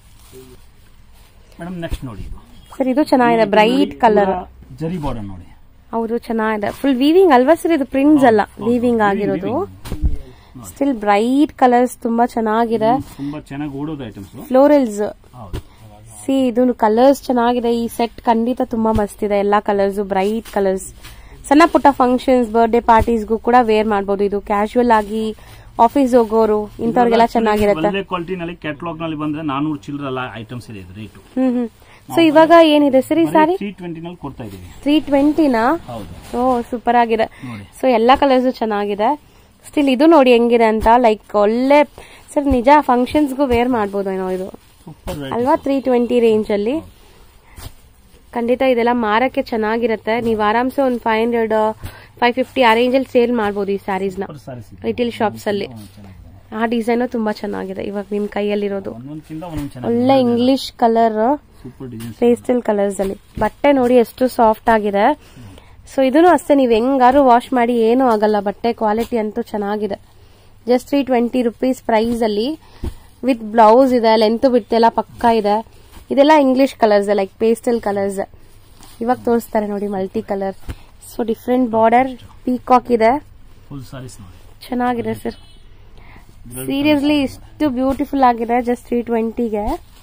ಮೇಡಮ್ ನೆಕ್ಸ್ಟ್ ನೋಡಿ ಇದು ಸರ್ ಇದು ಚೆನ್ನಾಗಿದೆ ಬ್ರೈಟ್ ಕಲರ್ ಪೂರಾ ಜರಿ ಬಾರ್ಡರ್ ನೋಡಿ ಹೌದು ಚೆನ್ನಾಗಿದೆ ಫುಲ್ ವೀವಿಂಗ್ ಅಲ್ವಾ ಸರ್ ಇದು ಪ್ರಿಂಟ್ಸ್ ಅಲ್ಲ ವೀವಿಂಗ್ ಆಗಿರೋದು ಸ್ಟಿಲ್ ಬ್ರೈಟ್ ಕಲರ್ಸ್ ತುಂಬಾ ಚೆನ್ನಾಗಿದೆ ತುಂಬಾ ಚೆನ್ನಾಗಿ ಓಡೋದು ಐಟಮ್ಸ್ ಫ್ಲೋರಲ್ಸ್ ಹೌದು ಸಿ ಇದು ಕಲರ್ಸ್ ಚೆನ್ನಾಗಿದೆ ಈ ಸೆಟ್ ಖಂಡಿತ ತುಂಬಾ ಮಸ್ತ್ ಇದೆ ಎಲ್ಲಾ ಕಲರ್ಸ್ ಬ್ರೈಟ್ ಕಲರ್ಸ್ ಸಣ್ಣ ಪುಟ್ಟ ಫಂಕ್ಷನ್ಸ್ ಬರ್ಡೇ ಪಾರ್ಟೀಸ್ಗೂ ಕೂಡ ವೇರ್ ಮಾಡಬಹುದು ಇದು ಕ್ಯಾಶುವಲ್ ಆಗಿ ಆಫೀಸ್ ಹೋಗೋರು ಇಂಥವ್ರಿಗೆಲ್ಲ ಚೆನ್ನಾಗಿರುತ್ತೆ ಒಳ್ಳೆ ಕ್ವಾಲಿಟಿನಲ್ಲಿ ಕ್ಯಾಟ್ಲಾಗ್ ನಲ್ಲಿ ಬಂದ್ರೆ ನಾನೂರು ಚಿಲ್ಲರಲ್ಲ ಐಟಮ್ಸ್ ಇದೆ ರೇಟು ಹ್ಮ್ ಹ್ಮ್ ಸೊ ಇವಾಗ ಏನಿದೆ ಸರ್ ಈ ಸಾರಿ ತ್ರೀ ಟ್ವೆಂಟಿ ನಲ್ಲಿ ಕೊಡ್ತಾ ಇದೀವಿ ತ್ರೀ ಟ್ವೆಂಟಿನಾ ಹೌದು ಓ ಸೂಪರ್ ಆಗಿದೆ ನೋಡಿ ಸೊ ಎಲ್ಲಾ ಕಲರ್ಸ್ ಚೆನ್ನಾಗಿದೆ ಸ್ಟಿಲ್ ಇದು ನೋಡಿ ಹೆಂಗಿದೆ ಅಂತ ಲೈಕ್ ಒಳ್ಳೆ ಸರ್ ನಿಜ ಫಂಕ್ಷನ್ಸ್ಗೂ ವೇರ್ ಮಾಡ್ಬೋದು ಏನೋ ಇದು ಸೂಪರ್ ಅಲ್ವಾ ತ್ರೀ ಟ್ವೆಂಟಿ ರೇಂಜ್ ಅಲ್ಲಿ ಖಂಡಿತ ಇದೆಲ್ಲ ಮಾರಕ್ಕೆ ಚೆನ್ನಾಗಿರುತ್ತೆ ನೀವು ಆರಾಮ್ಸೆ ಒಂದು ಫೈವ್ ಹಂಡ್ರೆಡ್ ಫೈವ್ ಫಿಫ್ಟಿ ಆ ರೇಂಜಲ್ಲಿ ಸೇಲ್ ಮಾಡ್ಬೋದು ಈ ಸ್ಯಾರೀಸ್ನ ಸೂಪರ್ ಸಾರೀಸ್ ಇದೆ ರಿಟೇಲ್ ಶಾಪ್ಸ್ ಅಲ್ಲಿ ಹ್ಮ್, ಚೆನ್ನಾಗಿದೆ ಆ ಡಿಸೈನು ತುಂಬಾ ಚೆನ್ನಾಗಿದೆ ಇವಾಗ ನಿಮ್ ಕೈಯಲ್ಲಿರೋದು ಒಂದೊಂದ್ಕಿಂತ ಒಂದೊಂದು ಚೆನ್ನಾಗಿದೆ ಒಳ್ಳೆ English colour super design pastel colours ಅಲ್ಲಿ ಬಟ್ಟೆ ನೋಡಿ ಎಷ್ಟು ಸಾಫ್ಟ್ ಆಗಿದೆ ಸೊ ಇದನ್ನು ಅಷ್ಟೇ ನೀವು ಹೆಂಗಾರು ವಾಶ್ ಮಾಡಿ ಏನೂ ಆಗಲ್ಲ ಬಟ್ಟೆ ಕ್ವಾಲಿಟಿ ಅಂತೂ ಚೆನ್ನಾಗಿದೆ just three twenty rupees price ಅಲ್ಲಿ ವಿತ್ ಬ್ಲೌಸ್ ಇದೆ ಲೆಂತ್ ಬಿಟ್ಟು ಎಲ್ಲ ಪಕ್ಕ ಇದೆ ಇದೆಲ್ಲ English colours like pastel colours ಇವಾಗ ತೋರಿಸ್ತಾರೆ ನೋಡಿ multi colour so different border peacock ಇದೆ ಫುಲ್ ಸಾರೀಸ್ ನೋಡಿ ಚೆನ್ನಾಗಿದೆ ಸರ್ ಸೀರಿಯಸ್ಲಿ ಇಷ್ಟು ಬ್ಯೂಟಿಫುಲ್ ಆಗಿದೆ ಜಸ್ಟ್ ತ್ರೀ ಟ್ವೆಂಟಿಗೆ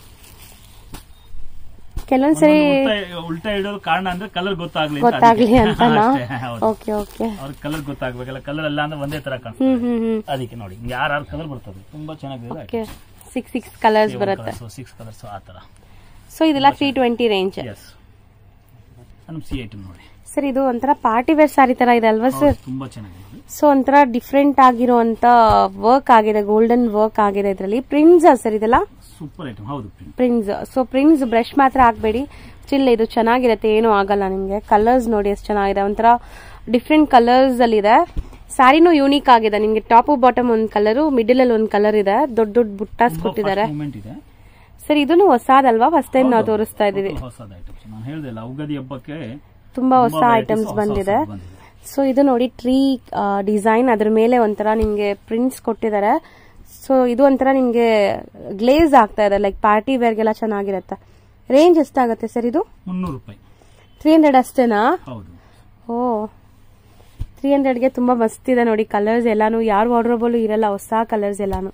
ಕೆಲವೊಂದ್ಸರಿ ಉಲ್ಟಾ ಉಲ್ಟಾ ಇಡೋದು ಕಾರಣ ಅಂದ್ರೆ ಕಲರ್ ಗೊತ್ತಾಗ್ಲಿ ಅಂತ ಗೊತ್ತಾಗ್ಲಿ ಅದಕ್ಕೆ. ಅಂತನಾ ಅಷ್ಟೇ, ಹೌದು. ಓಕೆ ಓಕೆ ಅವ್ರಿಗೆ ಕಲರ್ ಗೊತ್ತಾಗ್ಬೇಕಲ್ಲ ಕಲರ್ ಎಲ್ಲ ಅಂದ್ರೆ ಒಂದೇ ತರ ಕಾಣ್ತದೆ ಹ್ಮ್ ಹ್ಮ್ ಹ್ಮ್ ಅದಕ್ಕೆ ನೋಡಿ ಹಿಂಗೆ ಯಾರು ಕಲರ್ ಬರ್ತದೆ ತುಂಬಾ ಚೆನ್ನಾಗಿದೆ ಓಕೆ ಸಿಕ್ಸ್ ಸಿಕ್ಸ್ ಕಲರ್ಸ್ ಬರುತ್ತೆ ಸಿಕ್ಸ್ ಕಲರ್ಸ್ ಆ ತರ ಸೊ ಇದೆಲ್ಲ ತ್ರೀ ಟ್ವೆಂಟಿ ರೇಂಜ್ ಎಸ್ ನಮ್ ಸಿ ಐಟಮ್ ನೋಡಿ ಸರ್ ಇದು ಒಂಥರ ಪಾರ್ಟಿ ವೇರ್ ಸಾರಿ ತರ ಇದೆ ಅಲ್ವಾ ಸರ್ ಹೌದು, ತುಂಬಾ ಚೆನ್ನಾಗಿದೆ ಸೊ ಒಂಥರ ಡಿಫ್ರೆಂಟ್ ಆಗಿರುವಂತ ವರ್ಕ್ ಆಗಿದೆ ಗೋಲ್ಡನ್ ವರ್ಕ್ ಆಗಿದೆ ಇದರಲ್ಲಿ ಪ್ರಿಂಟ್ಸ್ ಸರ್ ಇದೆಲ್ಲ ಸೂಪರ್ ಐಟಮ್ ಹೌದು print prints so prints brush ಮಾತ್ರ ಹಾಕ್ಬೇಡಿ ಚಿಲ್ಲ ಇದು ಚೆನ್ನಾಗಿರುತ್ತೆ ಏನೂ ಆಗಲ್ಲ ನಿಮ್ಗೆ ಕಲರ್ಸ್ ನೋಡಿ ಎಷ್ಟು ಚೆನ್ನಾಗಿದೆ ಒಂಥರ ಡಿಫ್ರೆಂಟ್ ಕಲರ್ಸ್ ಅಲ್ಲಿ ಇದೆ ಸ್ಯಾರಿನೂ ಯೂನಿಕ್ ಆಗಿದೆ ನಿಮ್ಗೆ ಟಾಪ್ ಬಾಟಮ್ ಒಂದ್ ಕಲರು ಮಿಡಲ್ ಅಲ್ಲಿ ಒಂದ್ ಕಲರ್ ಇದೆ ದೊಡ್ಡ ದೊಡ್ಡ ಬುಟ್ಟಾಸ್ ಕೊಟ್ಟಿದ್ದಾರೆ ಮೂಮೆಂಟ್ ಇದೆ ಸರ್ ಇದನ್ನು ಹೊಸಾದಲ್ವಾ ಫಸ್ಟ್ ಟೈಮ್ ನಾವು ತೋರಿಸ್ತಾ ಇದೀವಿ ಹೊಸದ ಐಟಮ್ಸ್ ನಾನು ಹೇಳ್ದೆ ಅಲ್ಲ ಉಗಾದಿ ಹಬ್ಬಕ್ಕೆ ತುಂಬಾ ಹೊಸ varieties ಐಟಮ್ಸ್ ಹೊಸ ಬಂದಿದೆ ಹೊಸದು ಬಂದಿದೆ. ಸೊ ಇದು ನೋಡಿ ಟ್ರೀ ಡಿಸೈನ್ ಅದ್ರ ಮೇಲೆ ಒಂಥರ ನಿಮ್ಗೆ ಪ್ರಿಂಟ್ಸ್ ಕೊಟ್ಟಿದ್ದಾರೆ ಸೊ ಇದು ಒಂಥರ ನಿಮ್ಗೆ ಗ್ಲೇಸ್ ಆಗ್ತಾ ಇದೆ ಲೈಕ್ ಪಾರ್ಟಿ ವೇರ್ಗೆಲ್ಲ ಚೆನ್ನಾಗಿರುತ್ತೆ ರೇಂಜ್ ಎಷ್ಟಾಗುತ್ತೆ ಸರ್ ಇದು ಮುನ್ನೂರು ರೂಪಾಯಿ ತ್ರೀ ಹಂಡ್ರೆಡ್ ಅಷ್ಟೇನಾ ಹೌದು ಓ ತ್ರೀ ಹಂಡ್ರೆಡ್ಗೆ ತುಂಬಾ ಮಸ್ತ್ ಇದೆ ನೋಡಿ ಕಲರ್ಸ್ ಎಲ್ಲಾನು ಯಾರು ವಾರ್ಡ್ರೋಬಲ್ ಇರಲ್ಲ ಹೊಸ ಕಲರ್ಸ್ ಎಲ್ಲಾನು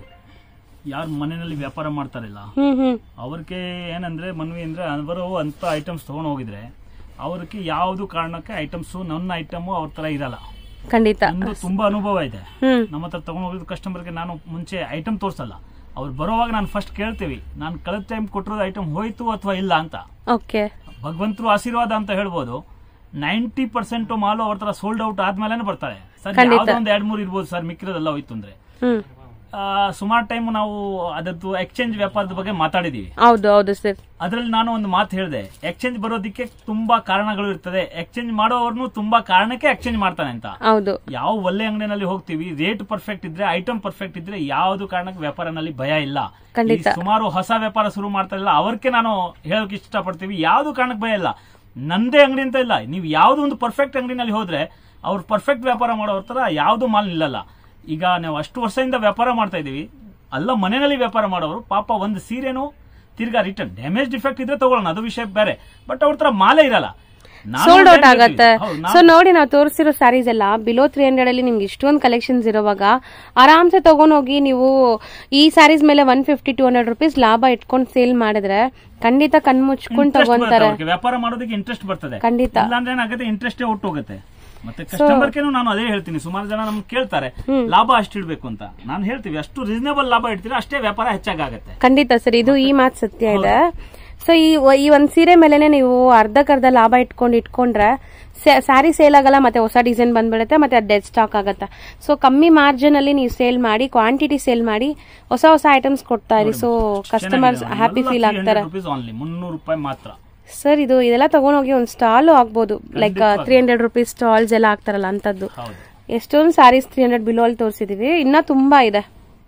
ಯಾರು ಮನೆಯಲ್ಲಿ ವ್ಯಾಪಾರ ಮಾಡ್ತಾರಲ್ಲ ಹ್ಮ್ ಹ್ಮ್ ಅವ್ರಿಗೆ ಏನಂದ್ರೆ ಮನ್ವಿ ಅಂದ್ರೆ ಅವರು ಅಂತ ಐಟಮ್ಸ್ ತಗೊಂಡ್ ಹೋಗಿದ್ರೆ ಅವ್ರಿಗೆ ಯಾವ್ದು ಕಾರಣಕ್ಕೆ ಐಟಮ್ಸ್ ನನ್ನ ಐಟಮ್ ಅವ್ರ ತರ ಇರಲ್ಲ ಖಂಡಿತ ನಂದು ತುಂಬಾ ಅನುಭವ ಇದೆ ಹ್ಮ್ ನಮ್ಮ ಹತ್ರ ತಗೊಂಡ್ ಹೋಗಿದ್ ಕಸ್ಟಮರ್ಗೆ ನಾನು ಮುಂಚೆ ಐಟಮ್ ತೋರ್ಸಲ್ಲ ಅವ್ರು ಬರೋವಾಗ ನಾನು ಫಸ್ಟ್ ಕೇಳ್ತೀವಿ ನಾನು ಕಳೆದ ಟೈಮ್ ಕೊಟ್ಟಿರೋದು ಐಟಮ್ ಹೋಯ್ತು ಅಥವಾ ಇಲ್ಲ ಅಂತ ಓಕೆ ಭಗವಂತರು ಆಶೀರ್ವಾದ ಅಂತ ಹೇಳ್ಬೋದು ನೈಂಟಿ ಪರ್ಸೆಂಟ್ ಮಾಲು ಅವ್ರ ತರ ಸೋಲ್ಡ್ ಔಟ್ ಆದ್ಮೇಲೆ ಬರ್ತಾರೆ ಸರ್ ಖಂಡಿತ. ಯಾವ್ದೋ ಒಂದ್ ಎರಡ್ ಮೂರ್ ಇರ್ಬೋದು ಸರ್ ಮಿಕ್ಕಿರೋದೆಲ್ಲ ಹೋಯ್ತು ಅಂದ್ರೆ ಹ್ಮ್ ಸುಮಾರು ಟೈಮ್ ನಾವು ಅದರದ್ದು ಎಕ್ಸ್ಚೇಂಜ್ ವ್ಯಾಪಾರದ ಬಗ್ಗೆ ಮಾತಾಡಿದೀವಿ ಹೌದು ಹೌದು ಸರ್ ಅದ್ರಲ್ಲಿ ನಾನು ಒಂದು ಮಾತು ಹೇಳಿದೆ ಎಕ್ಸ್ಚೇಂಜ್ ಬರೋದಕ್ಕೆ ತುಂಬಾ ಕಾರಣಗಳು ಇರ್ತದೆ ಎಕ್ಸ್ಚೇಂಜ್ ಮಾಡೋರ್ನು ತುಂಬಾ ಕಾರಣಕ್ಕೆ ಎಕ್ಸ್ಚೇಂಜ್ ಮಾಡ್ತಾನೆ ಅಂತ ಹೌದು ಯಾವ ಒಳ್ಳೆ ಅಂಗಡಿನಲ್ಲಿ ಹೋಗ್ತೀವಿ ರೇಟ್ ಪರ್ಫೆಕ್ಟ್ ಇದ್ರೆ ಐಟಮ್ ಪರ್ಫೆಕ್ಟ್ ಇದ್ರೆ ಯಾವ್ದು ಕಾರಣಕ್ಕೆ ವ್ಯಾಪಾರನಲ್ಲಿ ಭಯ ಇಲ್ಲ ಖಂಡಿತ. ಈ ಸುಮಾರು ಹೊಸ ವ್ಯಾಪಾರ ಶುರು ಮಾಡ್ತಾರಲ್ಲ ಅವ್ರಿಗೆ ನಾನು ಹೇಳೋಕೆ ಇಷ್ಟಪಡ್ತೀವಿ ಯಾವ್ದು ಕಾರಣಕ್ಕೆ ಭಯ ಇಲ್ಲ ನಂದೇ ಅಂಗಡಿ ಅಂತ ಇಲ್ಲ ನೀವು ಯಾವ್ದು ಒಂದು ಪರ್ಫೆಕ್ಟ್ ಅಂಗಡಿನಲ್ಲಿ ಹೋದ್ರೆ ಅವ್ರು ಪರ್ಫೆಕ್ಟ್ ವ್ಯಾಪಾರ ಮಾಡೋರ್ ತರ ಯಾವ್ದು ಮಾಲ್ ನಿಲ್ಲಲ್ಲ ಈಗ ನಾವು ಅಷ್ಟು ವರ್ಷದಿಂದ ವ್ಯಾಪಾರ ಮಾಡ್ತಾ ಇದೀವಿ ಅಲ್ಲ ಮನೆಯಲ್ಲಿ ವ್ಯಾಪಾರ ಮಾಡೋರು ಪಾಪ ಒಂದು ಸೀರೆನು ತಿರ್ಗಾ ರಿಟರ್ನ್ ಡ್ಯಾಮೇಜ್ ಡಿಫೆಕ್ಟ್ ಇದ್ರೆ ತಗೊಳ್ಳೋಣ ಅದು ವಿಷಯ ಬೇರೆ ಬಟ್ ಅವ್ರ ತರ ಮಾಲೇ ಇರಲ್ಲ ನಾನು ಸೋಲ್ಡ್ ಔಟ್ ಒಂದ್ ಹೇಳ್ತೀವಿ. ಆಗತ್ತೆ ಹೌದು, ಸೊ ನಾನು- ನೋಡಿ ನಾವು ತೋರಿಸಿರೋ ಸ್ಯಾರೀಸ್ ಎಲ್ಲ ಬಿಲೋ ತ್ರೀ ಹಂಡ್ರೆಡ್ ಅಲ್ಲಿ ನಿಮ್ಗೆ ಇಷ್ಟೊಂದು ಕಲೆಕ್ಷನ್ಸ್ ಇರುವಾಗ ಆರಾಮ್ಸೆ ತಗೊಂಡೋಗಿ ನೀವು ಈ ಸ್ಯಾರೀಸ್ ಮೇಲೆ one fifty two hundred rupees ಲಾಭ ಇಟ್ಕೊಂಡು ಸೇಲ್ ಮಾಡಿದ್ರೆ ಖಂಡಿತ ಕಣ್ಮುಚ್ಕೊಂಡು Interest ಬರುತ್ತೆ ತಗೊಂತಾರೆ ಅವ್ರಿಗೆ. ವ್ಯಾಪಾರ ಮಾಡೋದಕ್ಕೆ ಇಂಟ್ರೆಸ್ಟ್ ಬರ್ತದೆ ಖಂಡಿತ. ಇಲ್ಲಾಂದ್ರೆ ಏನಾಗುತ್ತೆ ಇಂಟ್ರೆಸ್ಟ್ ಹೋಗುತ್ತೆ ಮತ್ತೆ ಕಸ್ಟಮರ್ಗೆ ನಾನು ಅದೇ ಹೇಳ್ತೀನಿ ಸುಮಾರು ಜನ ನಮ್ಗೆ ಕೇಳ್ತಾರೆ ಲಾಭ ಅಷ್ಟು ಇಡ್ಬೇಕು ಅಂತ ನಾನು ಹೇಳ್ತೀವಿ ಅಷ್ಟು ರೀಸನೇಬಲ್ ಲಾಭ ಇಡ್ತೀರಾ ಅಷ್ಟೇ ವ್ಯಾಪಾರ ಹೆಚ್ಚಾಗತ್ತೆ ಖಂಡಿತ ಸರ್ ಇದು ಈ ಮಾತು ಸತ್ಯ ಇದೆ ಸೊ ಈ ಈ ಒಂದ್ ಸೀರೆ ಮೇಲೆನೆ ನೀವು ಅರ್ಧಕ್ಕರ್ಧ ಲಾಭ ಇಟ್ಕೊಂಡು ಇಟ್ಕೊಂಡ್ರೆ ಸ್ಯಾರಿ ಸೇಲ್ ಆಗಲ್ಲ ಮತ್ತೆ ಹೊಸ ಡಿಸೈನ್ ಬಂದ್ಬಿಡುತ್ತೆ ಮತ್ತೆ ಅದು ಡೆಡ್ ಸ್ಟಾಕ್ ಆಗುತ್ತೆ ಸೊ ಕಮ್ಮಿ ಮಾರ್ಜಿನ್ ಅಲ್ಲಿ ನೀವು ಸೇಲ್ ಮಾಡಿ ಕ್ವಾಂಟಿಟಿ ಸೇಲ್ ಮಾಡಿ ಹೊಸ ಹೊಸ ಐಟಮ್ಸ್ ಕೊಡ್ತಾ ಇರಿ ಸೊ ಕಸ್ಟಮರ್ಸ್ ಹ್ಯಾಪಿ ಫೀಲ್ ಆಗ್ತಾರೆ ರುಪೀಸ್ ಆನ್ಲಿ ಮುನ್ನೂರು ರೂಪಾಯಿ ಮಾತ್ರ ಸರ್ ಇದು ಇದೆಲ್ಲ ತಗೊಂಡೋಗಿ ಒಂದು ಸ್ಟಾಲ್ ಆಗ್ಬೋದು like three hundred rupees stalls ಎಲ್ಲ ಆಗ್ತಾರಲ್ಲ ಅಂತದ್ದು ಹೌದು ಎಷ್ಟೊಂದು ಸ್ಯಾರೀಸ್ ತ್ರೀ ಹಂಡ್ರೆಡ್ ಬಿಲೋ ಅಲ್ಲಿ ತೋರಿಸಿದೀವಿ ಇನ್ನ ತುಂಬಾ ಇದೆ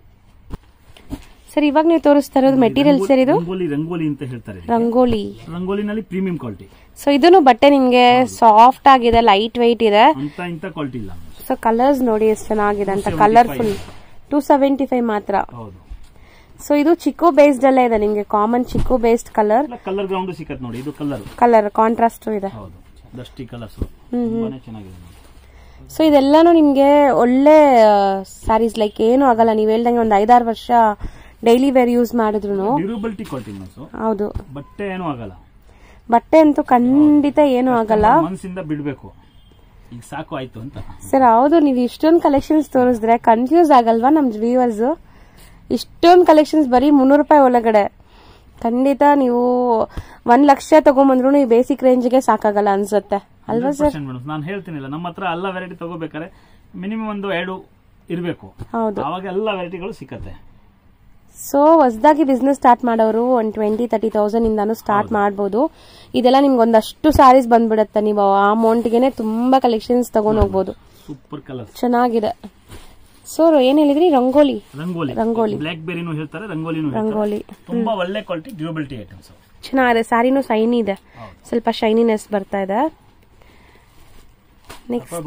ಸರ್ ಇವಾಗ ನೀವು ತೋರಿಸ್ತಾ ಇರೋದು ಮೆಟೀರಿಯಲ್ ಸರ್ ಇದು ರಂಗೋಲಿ ರಂಗೋಲಿ ಅಂತ ಹೇಳ್ತಾರೆ ಇದಕ್ಕೆ. ರಂಗೋಲಿ ರಂಗೋಲಿನಲ್ಲಿ ಪ್ರೀಮಿಯಂ ಕ್ವಾಲಿಟಿ ಸೊ ಇದನ್ನು ಬಟ್ಟೆ ನಿಮ್ಗೆ ಸಾಫ್ಟ್ ಆಗಿದೆ ಲೈಟ್ ವೆಯ್ಟ್ ಇದೆ ಅಂತ ಇಂತ ಕ್ವಾಲಿಟಿ ಇಲ್ಲ ಸೊ ಕಲರ್ಸ್ ನೋಡಿ ಎಷ್ಟು ಚೆನ್ನಾಗಿದೆ ಅಂತ ಕಲರ್ಫುಲ್ ಟೂ ಸೆವೆಂಟಿ ಫೈವ್ ಮಾತ್ರ ಹೌದು ಸೊ ಇದು ಚಿಕ್ಕು ಬೇಸ್ಡ್ ಅಲ್ಲೇ ಇದೆ ನಿಮ್ಗೆ ಕಾಮನ್ ಚಿಕ್ಕು ಬೇಸ್ಡ್ ಕಲರ್ ಕಲರ್ ಗ್ರೌಂಡ್ ಸಿಕ್ಕತ್ ನೋಡಿ ಇದು ಕಲರ್ ಕಲರ್ ಕಾಂಟ್ರಾಸ್ಟ್ ಇದೆ ಹೌದು ದಸ್ಟಿ ಕಲರ್ಸ್ ತುಂಬಾನೇ ಚೆನ್ನಾಗಿದೆ ನೋಡಿ. ಸೊ ಇದೆಲ್ಲಾನು ನಿಮ್ಗೆ ಒಳ್ಳೆ ಸ್ಯಾರೀಸ್ ಲೈಕ್ ಏನು ಆಗಲ್ಲ ನೀವು ಹೇಳ್ದಂಗೆ ಒಂದು ಐದಾರು ವರ್ಷ ಡೈಲಿ ವೇರ್ ಯೂಸ್ ಮಾಡಿದ್ರು ಡ್ಯೂರಬಿಲಿಟಿ ಕ್ವಾಲಿಟಿ ಮನ್ಸು ಹೌದು ಬಟ್ಟೆ ಏನೂ ಆಗಲ್ಲ ಬಟ್ಟೆ ಅಂತೂ ಖಂಡಿತ ಏನು ಆಗಲ್ಲ ಮನಸ್ಸಿಂದ ಬಿಡ್ಬೇಕು ಈಗ ಸಾಕು ಆಯ್ತು ಅಂತ ಸರ್ ಹೌದು ನೀವು ಇಷ್ಟೊಂದು ಕಲೆಕ್ಷನ್ಸ್ ತೋರಿಸಿದ್ರೆ ಕನ್ಫ್ಯೂಸ್ ಆಗಲ್ವಾ ನಮ್ ವ್ಯೂವರ್ಸ್ ಇಷ್ಟೊಂದು ಕಲೆಕ್ಷನ್ಸ್ ಬರೀ ಮುನ್ನೂರು ರೂಪಾಯಿ ಒಳಗಡೆ ಖಂಡಿತ ನೀವು ಒಂದ್ ಲಕ್ಷ ತಗೊಂಬಂದ್ರು ಈ ಬೇಸಿಕ್ ರೇಂಜ್ಗೆ ಸಾಕಾಗಲ್ಲ ಅನ್ಸುತ್ತೆ ಅಲ್ವಾ ಸರ್ ಮೇಡಮ್ ನಾನು ಹೇಳ್ತೀನಿಲ್ಲ ನಮ್ಮ ಹತ್ರ ಎಲ್ಲ ವೆರೈಟಿ ತಗೋಬೇಕಾದ್ರೆ ಮಿನಿಮಮ್ ಒಂದು ಎರಡು ಇರಬೇಕು ಹೌದು ಅವಾಗ ಎಲ್ಲ ವೆರೈಟಿಗಳು ಸಿಕ್ಕತ್ತೆ ಸೊ ಹೊಸದಾಗಿ ಬಿಸ್ನೆಸ್ ಸ್ಟಾರ್ಟ್ ಮಾಡೋರು ಒಂದು ಟ್ವೆಂಟಿ ತರ್ಟಿ ತೌಸಂಡ್ ಇಂದಾನು ಸ್ಟಾರ್ಟ್ ಮಾಡ್ಬೋದು ಇದೆಲ್ಲ ನಿಮ್ಗೆ ಒಂದಷ್ಟು ಸ್ಯಾರೀಸ್ ಬಂದ್ಬಿಡುತ್ತೆ ನೀವು ಆ ಅಮೌಂಟ್ಗೆನೆ ತುಂಬಾ ಕಲೆಕ್ಷನ್ಸ್ ತಗೊಂಡ್ ಹೋಗ್ಬೋದು ಸೂಪರ್ ಕಲರ್ ಚೆನ್ನಾಗಿದೆ ಸೊ ಏನ್ ಹೇಳಿದ್ರಿ ರಂಗೋಲಿ ರಂಗೋಲಿ ರಂಗೋಲಿ. ಬ್ಲಾಕ್ ಬೆರಿನೂ ಹೇಳ್ತಾರೆ ರಂಗೋಲಿನೂ ಹೇಳ್ತಾರೆ ರಂಗೋಲಿ ತುಂಬಾ ಒಳ್ಳೆ ಕ್ವಾಲಿಟಿ ಡ್ಯೂರಬಿಲಿಟಿ ಐಟಮ್ಸ್ ಚೆನ್ನಾಗಿದೆ ಸ್ಯಾರಿನೂ ಶೈನಿ ಇದೆ ಹೌದು. ಸ್ವಲ್ಪ ಶೈನಿನೆಸ್ ಬರ್ತಾ ಇದೆ ನೆಕ್ಸ್ಟ್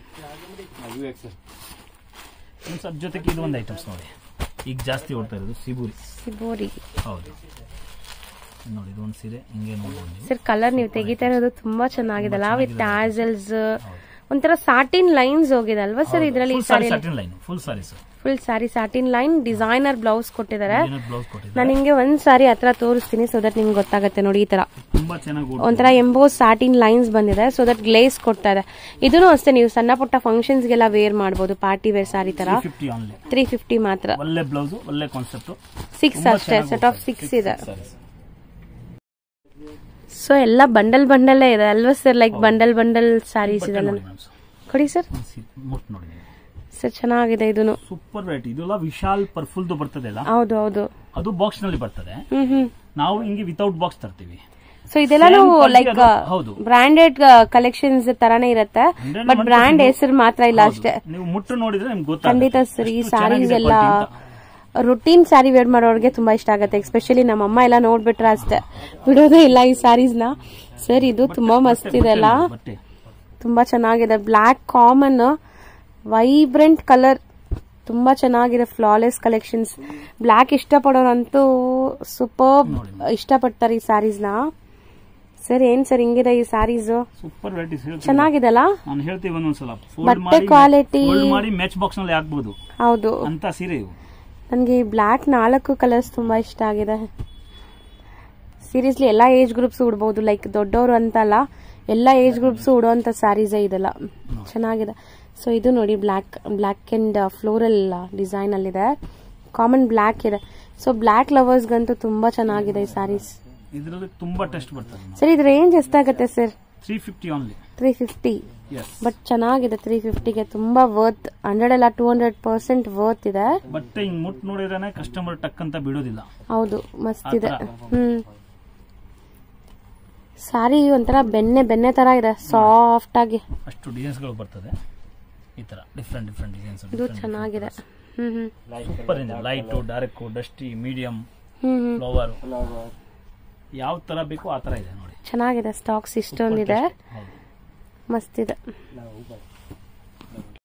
ಅದ್ರ ಜೊತೆಗೆ ಇದು ಒಂದು ಐಟಮ್ಸ್ ನೋಡಿ ಈಗ ಜಾಸ್ತಿ ಓಡ್ತಾ ಇರೋದು ಸಿಬೂರಿ ಸಿಬೋರಿ ಹೌದು ನೋಡಿ ಇದು ಒಂದು ಸೀರೆ ಹಿಂಗೆ ನೋಡ್ಬೋದು ನೀವು ಸರ್ ಕಲರ್ ನೀವು ತೆಗಿತಾ ಇರೋದು ತುಂಬಾ ಚೆನ್ನಾಗಿದಲ್ಲ ವಿತ್ ಟ್ಯಾಸಲ್ಸ್ ಒಂಥರ ಸಾಟಿನ್ ಲೈನ್ಸ್ ಹೋಗಿದೆ ಅಲ್ವಾ ಸರ್ ಇದರಲ್ಲಿ ಈ full sari sari satin line full saris full sari satin line designer blouse ಕೊಟ್ಟಿದ್ದಾರೆ ಬ್ಲೌಸ್ ಕೊಟ್ಟಿದ್ದಾರೆ ನಾನು ನಿಮ್ಗೆ ಒಂದ್ ಸಾರಿ ಹತ್ರ ತೋರಿಸ್ತೀನಿ ಸೊ ದಟ್ ನಿಮ್ಗೆ ಗೊತ್ತಾಗತ್ತೆ ನೋಡಿ ಈ ತರ ತುಂಬಾ ಚೆನ್ನಾಗಿ ಒಂಥರ ಎಂಬೋಸ್ ಸಾಟಿನ್ ಲೈನ್ಸ್ ಬಂದಿದೆ ಸೊ ದಟ್ ಗ್ಲೇಸ್ ಕೊಡ್ತಾ ಇದೆ ಇದನ್ನು ಅಷ್ಟೇ ನೀವು ಸಣ್ಣ ಪುಟ್ಟ ಫಂಕ್ಷನ್ಸ್ ಗೆಲ್ಲ ವೇರ್ ಮಾಡಬಹುದು ಪಾರ್ಟಿ ವೇರ್ ಸಾರಿ ತರ ಫಿಫ್ಟಿ ಆನ್ಲಿ ತ್ರೀ ಫಿಫ್ಟಿ ಮಾತ್ರ ಒಳ್ಳೆ ಬ್ಲೌಸ್ ಒಳ್ಳೆ ಕಾನ್ಸೆಪ್ಟ್ ಸಿಕ್ಸ್ ಅಷ್ಟೇ ಸೆಟ್ ಆಫ್ ಸಿಕ್ಸ್ ಇದೆ ಸೊ ಎಲ್ಲ ಬಂಡಲ್ ಬಂಡಲ್ಲೇ ಇದೆ ಅಲ್ವಾ sir like bundle bundle saris ಇದೆಲ್ಲ ಕೊಡಿ ಸರ್ ಮುಟ್ ನೋಡಿ ಸರ್ ಚೆನ್ನಾಗಿದೆ ಇದನ್ನು ಸೂಪರ್ ವೆರೈಟಿ ಇದೆಲ್ಲ ವಿಶಾಲ್ ಪರ್ಫುಲ್ದು ಬರ್ತದೆ ಅಲ್ಲ ಹೌದು ಹೌದು ಅದು ಬಾಕ್ಸ್ ನಲ್ಲಿ ಬರ್ತದೆ ಹ್ಮ್ ಹ್ಮ್ ನಾವು ಹಿಂಗೆ ವಿತೌಟ್ ಬಾಕ್ಸ್ ತರ್ತೀವಿ ಸೊ ಇದೆಲ್ಲಾನು Same quality ಲೈಕ್ ಅದು- ಹೌದು. ಬ್ರಾಂಡೆಡ್ ಕಲೆಕ್ಷನ್ಸ್ ತರಾನೇ ಇರುತ್ತೆ Hundred but one brand percent ಹೆಸರು ಮಾತ್ರ ಇಲ್ಲ ಅಷ್ಟೇ ನೀವು ಮುಟ್ಟು ನೋಡಿದ್ರೆ ನಿಮ್ಗೆ ಖಂಡಿತ ಗೊತ್ತಾಗುತ್ತೆ ಸರ್ ಈ ಎಷ್ಟು ಸ್ಯಾರೀಸ್ ಚೆನ್ನಾಗಿದೆ ಎಲ್ಲ quality ಅಂತ. ರುಟೀನ್ ಸ್ಯಾರಿ ವೇರ್ ಮಾಡೋರಿಗೆ ತುಂಬಾ ಇಷ್ಟ ಆಗುತ್ತೆ ಎಸ್ಪೆಷಲಿ ನಮ್ಮ ಅಮ್ಮ ಎಲ್ಲ ನೋಡ್ಬಿಟ್ರೆ ಅಷ್ಟೇ ಬಿಡೋದೇ ಇಲ್ಲ ಈ ಸ್ಯಾರೀಸ್ ನ ಸರ್ ಇದು ತುಂಬಾ ಮಸ್ತ್ ಇದೆ ಅಲ್ಲ ಬಟ್ಟೆ ತುಂಬಾ ಚೆನ್ನಾಗಿದೆ ಬ್ಲ್ಯಾಕ್ ಕಾಮನ್ ವೈಬ್ರೆಂಟ್ ಕಲರ್ ತುಂಬಾ ಚೆನ್ನಾಗಿದೆ ಫ್ಲಾಲೆಸ್ ಕಲೆಕ್ಷನ್ಸ್ ಬ್ಲ್ಯಾಕ್ ಇಷ್ಟಪಡೋರಂತೂ ಸೂಪರ್ ಇಷ್ಟಪಡ್ತಾರೆ ಈ ಸ್ಯಾರೀಸ್ ನ ಸರ್ ಏನ್ ಸರ್ ಹಿಂಗಿದೆ ಈ ಸ್ಯಾರೀಸ್ ಸೂಪರ್ ವೆರೈಟೀಸ್ ಚೆನ್ನಾಗಿದೆಲ್ಲ ನಾನು ಹೇಳ್ತೀವಿ ಒಂದೊಂದ್ಸಲ ಬಟ್ಟೆ quality- ಫೋಲ್ಡ್ ಮಾಡಿ ಮ್ಯಾಚ್ ಬಾಕ್ಸ್ ನಲ್ಲಿ ಹಾಕ್ಬೋದು ಹೌದು ಅಂತ ಸೀರೆ ಇವು ನನಗೆ ಈ ಬ್ಲ್ಯಾಕ್ ನಾಲ್ಕು ಕಲರ್ಸ್ ತುಂಬಾ ಇಷ್ಟ ಆಗಿದೆ ಸೀರಿಯಸ್ಲಿ ಎಲ್ಲ ಏಜ್ ಗ್ರೂಪ್ಸ್ ಉಡ್ಬೋದು ಲೈಕ್ ದೊಡ್ಡವರು ಅಂತಲ್ಲ ಎಲ್ಲ ಏಜ್ ಗ್ರೂಪ್ಸ್ ಉಡುವಂತ ಸ್ಯಾರೀಸೇ ಇದೆಲ್ಲ ಚೆನ್ನಾಗಿದೆ ಸೊ ಇದು ನೋಡಿ black black and floral design ಅಲ್ಲಿದೆ ಕಾಮನ್ ಬ್ಲ್ಯಾಕ್ ಇದೆ ಸೊ ಬ್ಲ್ಯಾಕ್ ಲವರ್ಸ್ಗಂತೂ ತುಂಬಾ ಚೆನ್ನಾಗಿದೆ ಈ ಸ್ಯಾರೀಸ್ ಇದರಲ್ಲಿ ತುಂಬಾ ಟೆಸ್ಟ್ ಬರ್ತದೆ ಸರ್ ಇದು ರೇಂಜ್ ಎಷ್ಟಾಗುತ್ತೆ sir three fifty only three fifty yes but ಚೆನ್ನಾಗಿದೆ ತ್ರೀ ಫಿಫ್ಟಿಗೆ ತುಂಬಾ ವರ್ತ್ ಹಂಡ್ರೆಡ್ ಅಲ್ಲ ಟೂ ಹಂಡ್ರೆಡ್ ಪರ್ಸೆಂಟ್ ವರ್ತ್ ಇದೆ ಬಟ್ಟೆ ಹಿಂಗ್ ಮುಟ್ ನೋಡಿದ್ರೆ ಕಸ್ಟಮರ್ ಟಕ್ ಅಂತ ಬಿಡೋದಿಲ್ಲ ಹೌದು ಮಸ್ತ್ ಇದೆ ಆ ತರ. ಹ್ಮ್ ಸಾರಿ ಒಂಥರ ಬೆಣ್ಣೆ ಬೆಣ್ಣೆ ತರ ಇದೆ ಸಾಫ್ಟ್ ಆಗಿ ಅಷ್ಟು ಡಿಸೈನ್ಸ್ ಗಳು ಬರ್ತದೆ ಈ ತರ ಡಿಫ್ರೆಂಟ್ ಡಿಫ್ರೆಂಟ್ ಡಿಸೈನ್ಸ್ ಇದು ಚೆನ್ನಾಗಿದೆ ಹ್ಮ್ ಹ್ಮ್ super light dark dusty medium ಹ್ಮ್ ಹ್ಮ್ ಫ್ಲವರ್ ಯಾವ ತರ ಬೇಕು ಆ ತರ ಇದೆ ನೋಡಿ ಚೆನ್ನಾಗಿದೆ ಸ್ಟಾಕ್ಸ್ ಇಷ್ಟೊಂದಿದೆ ಹೌದು ಮಸ್ತ್ ಇದೆ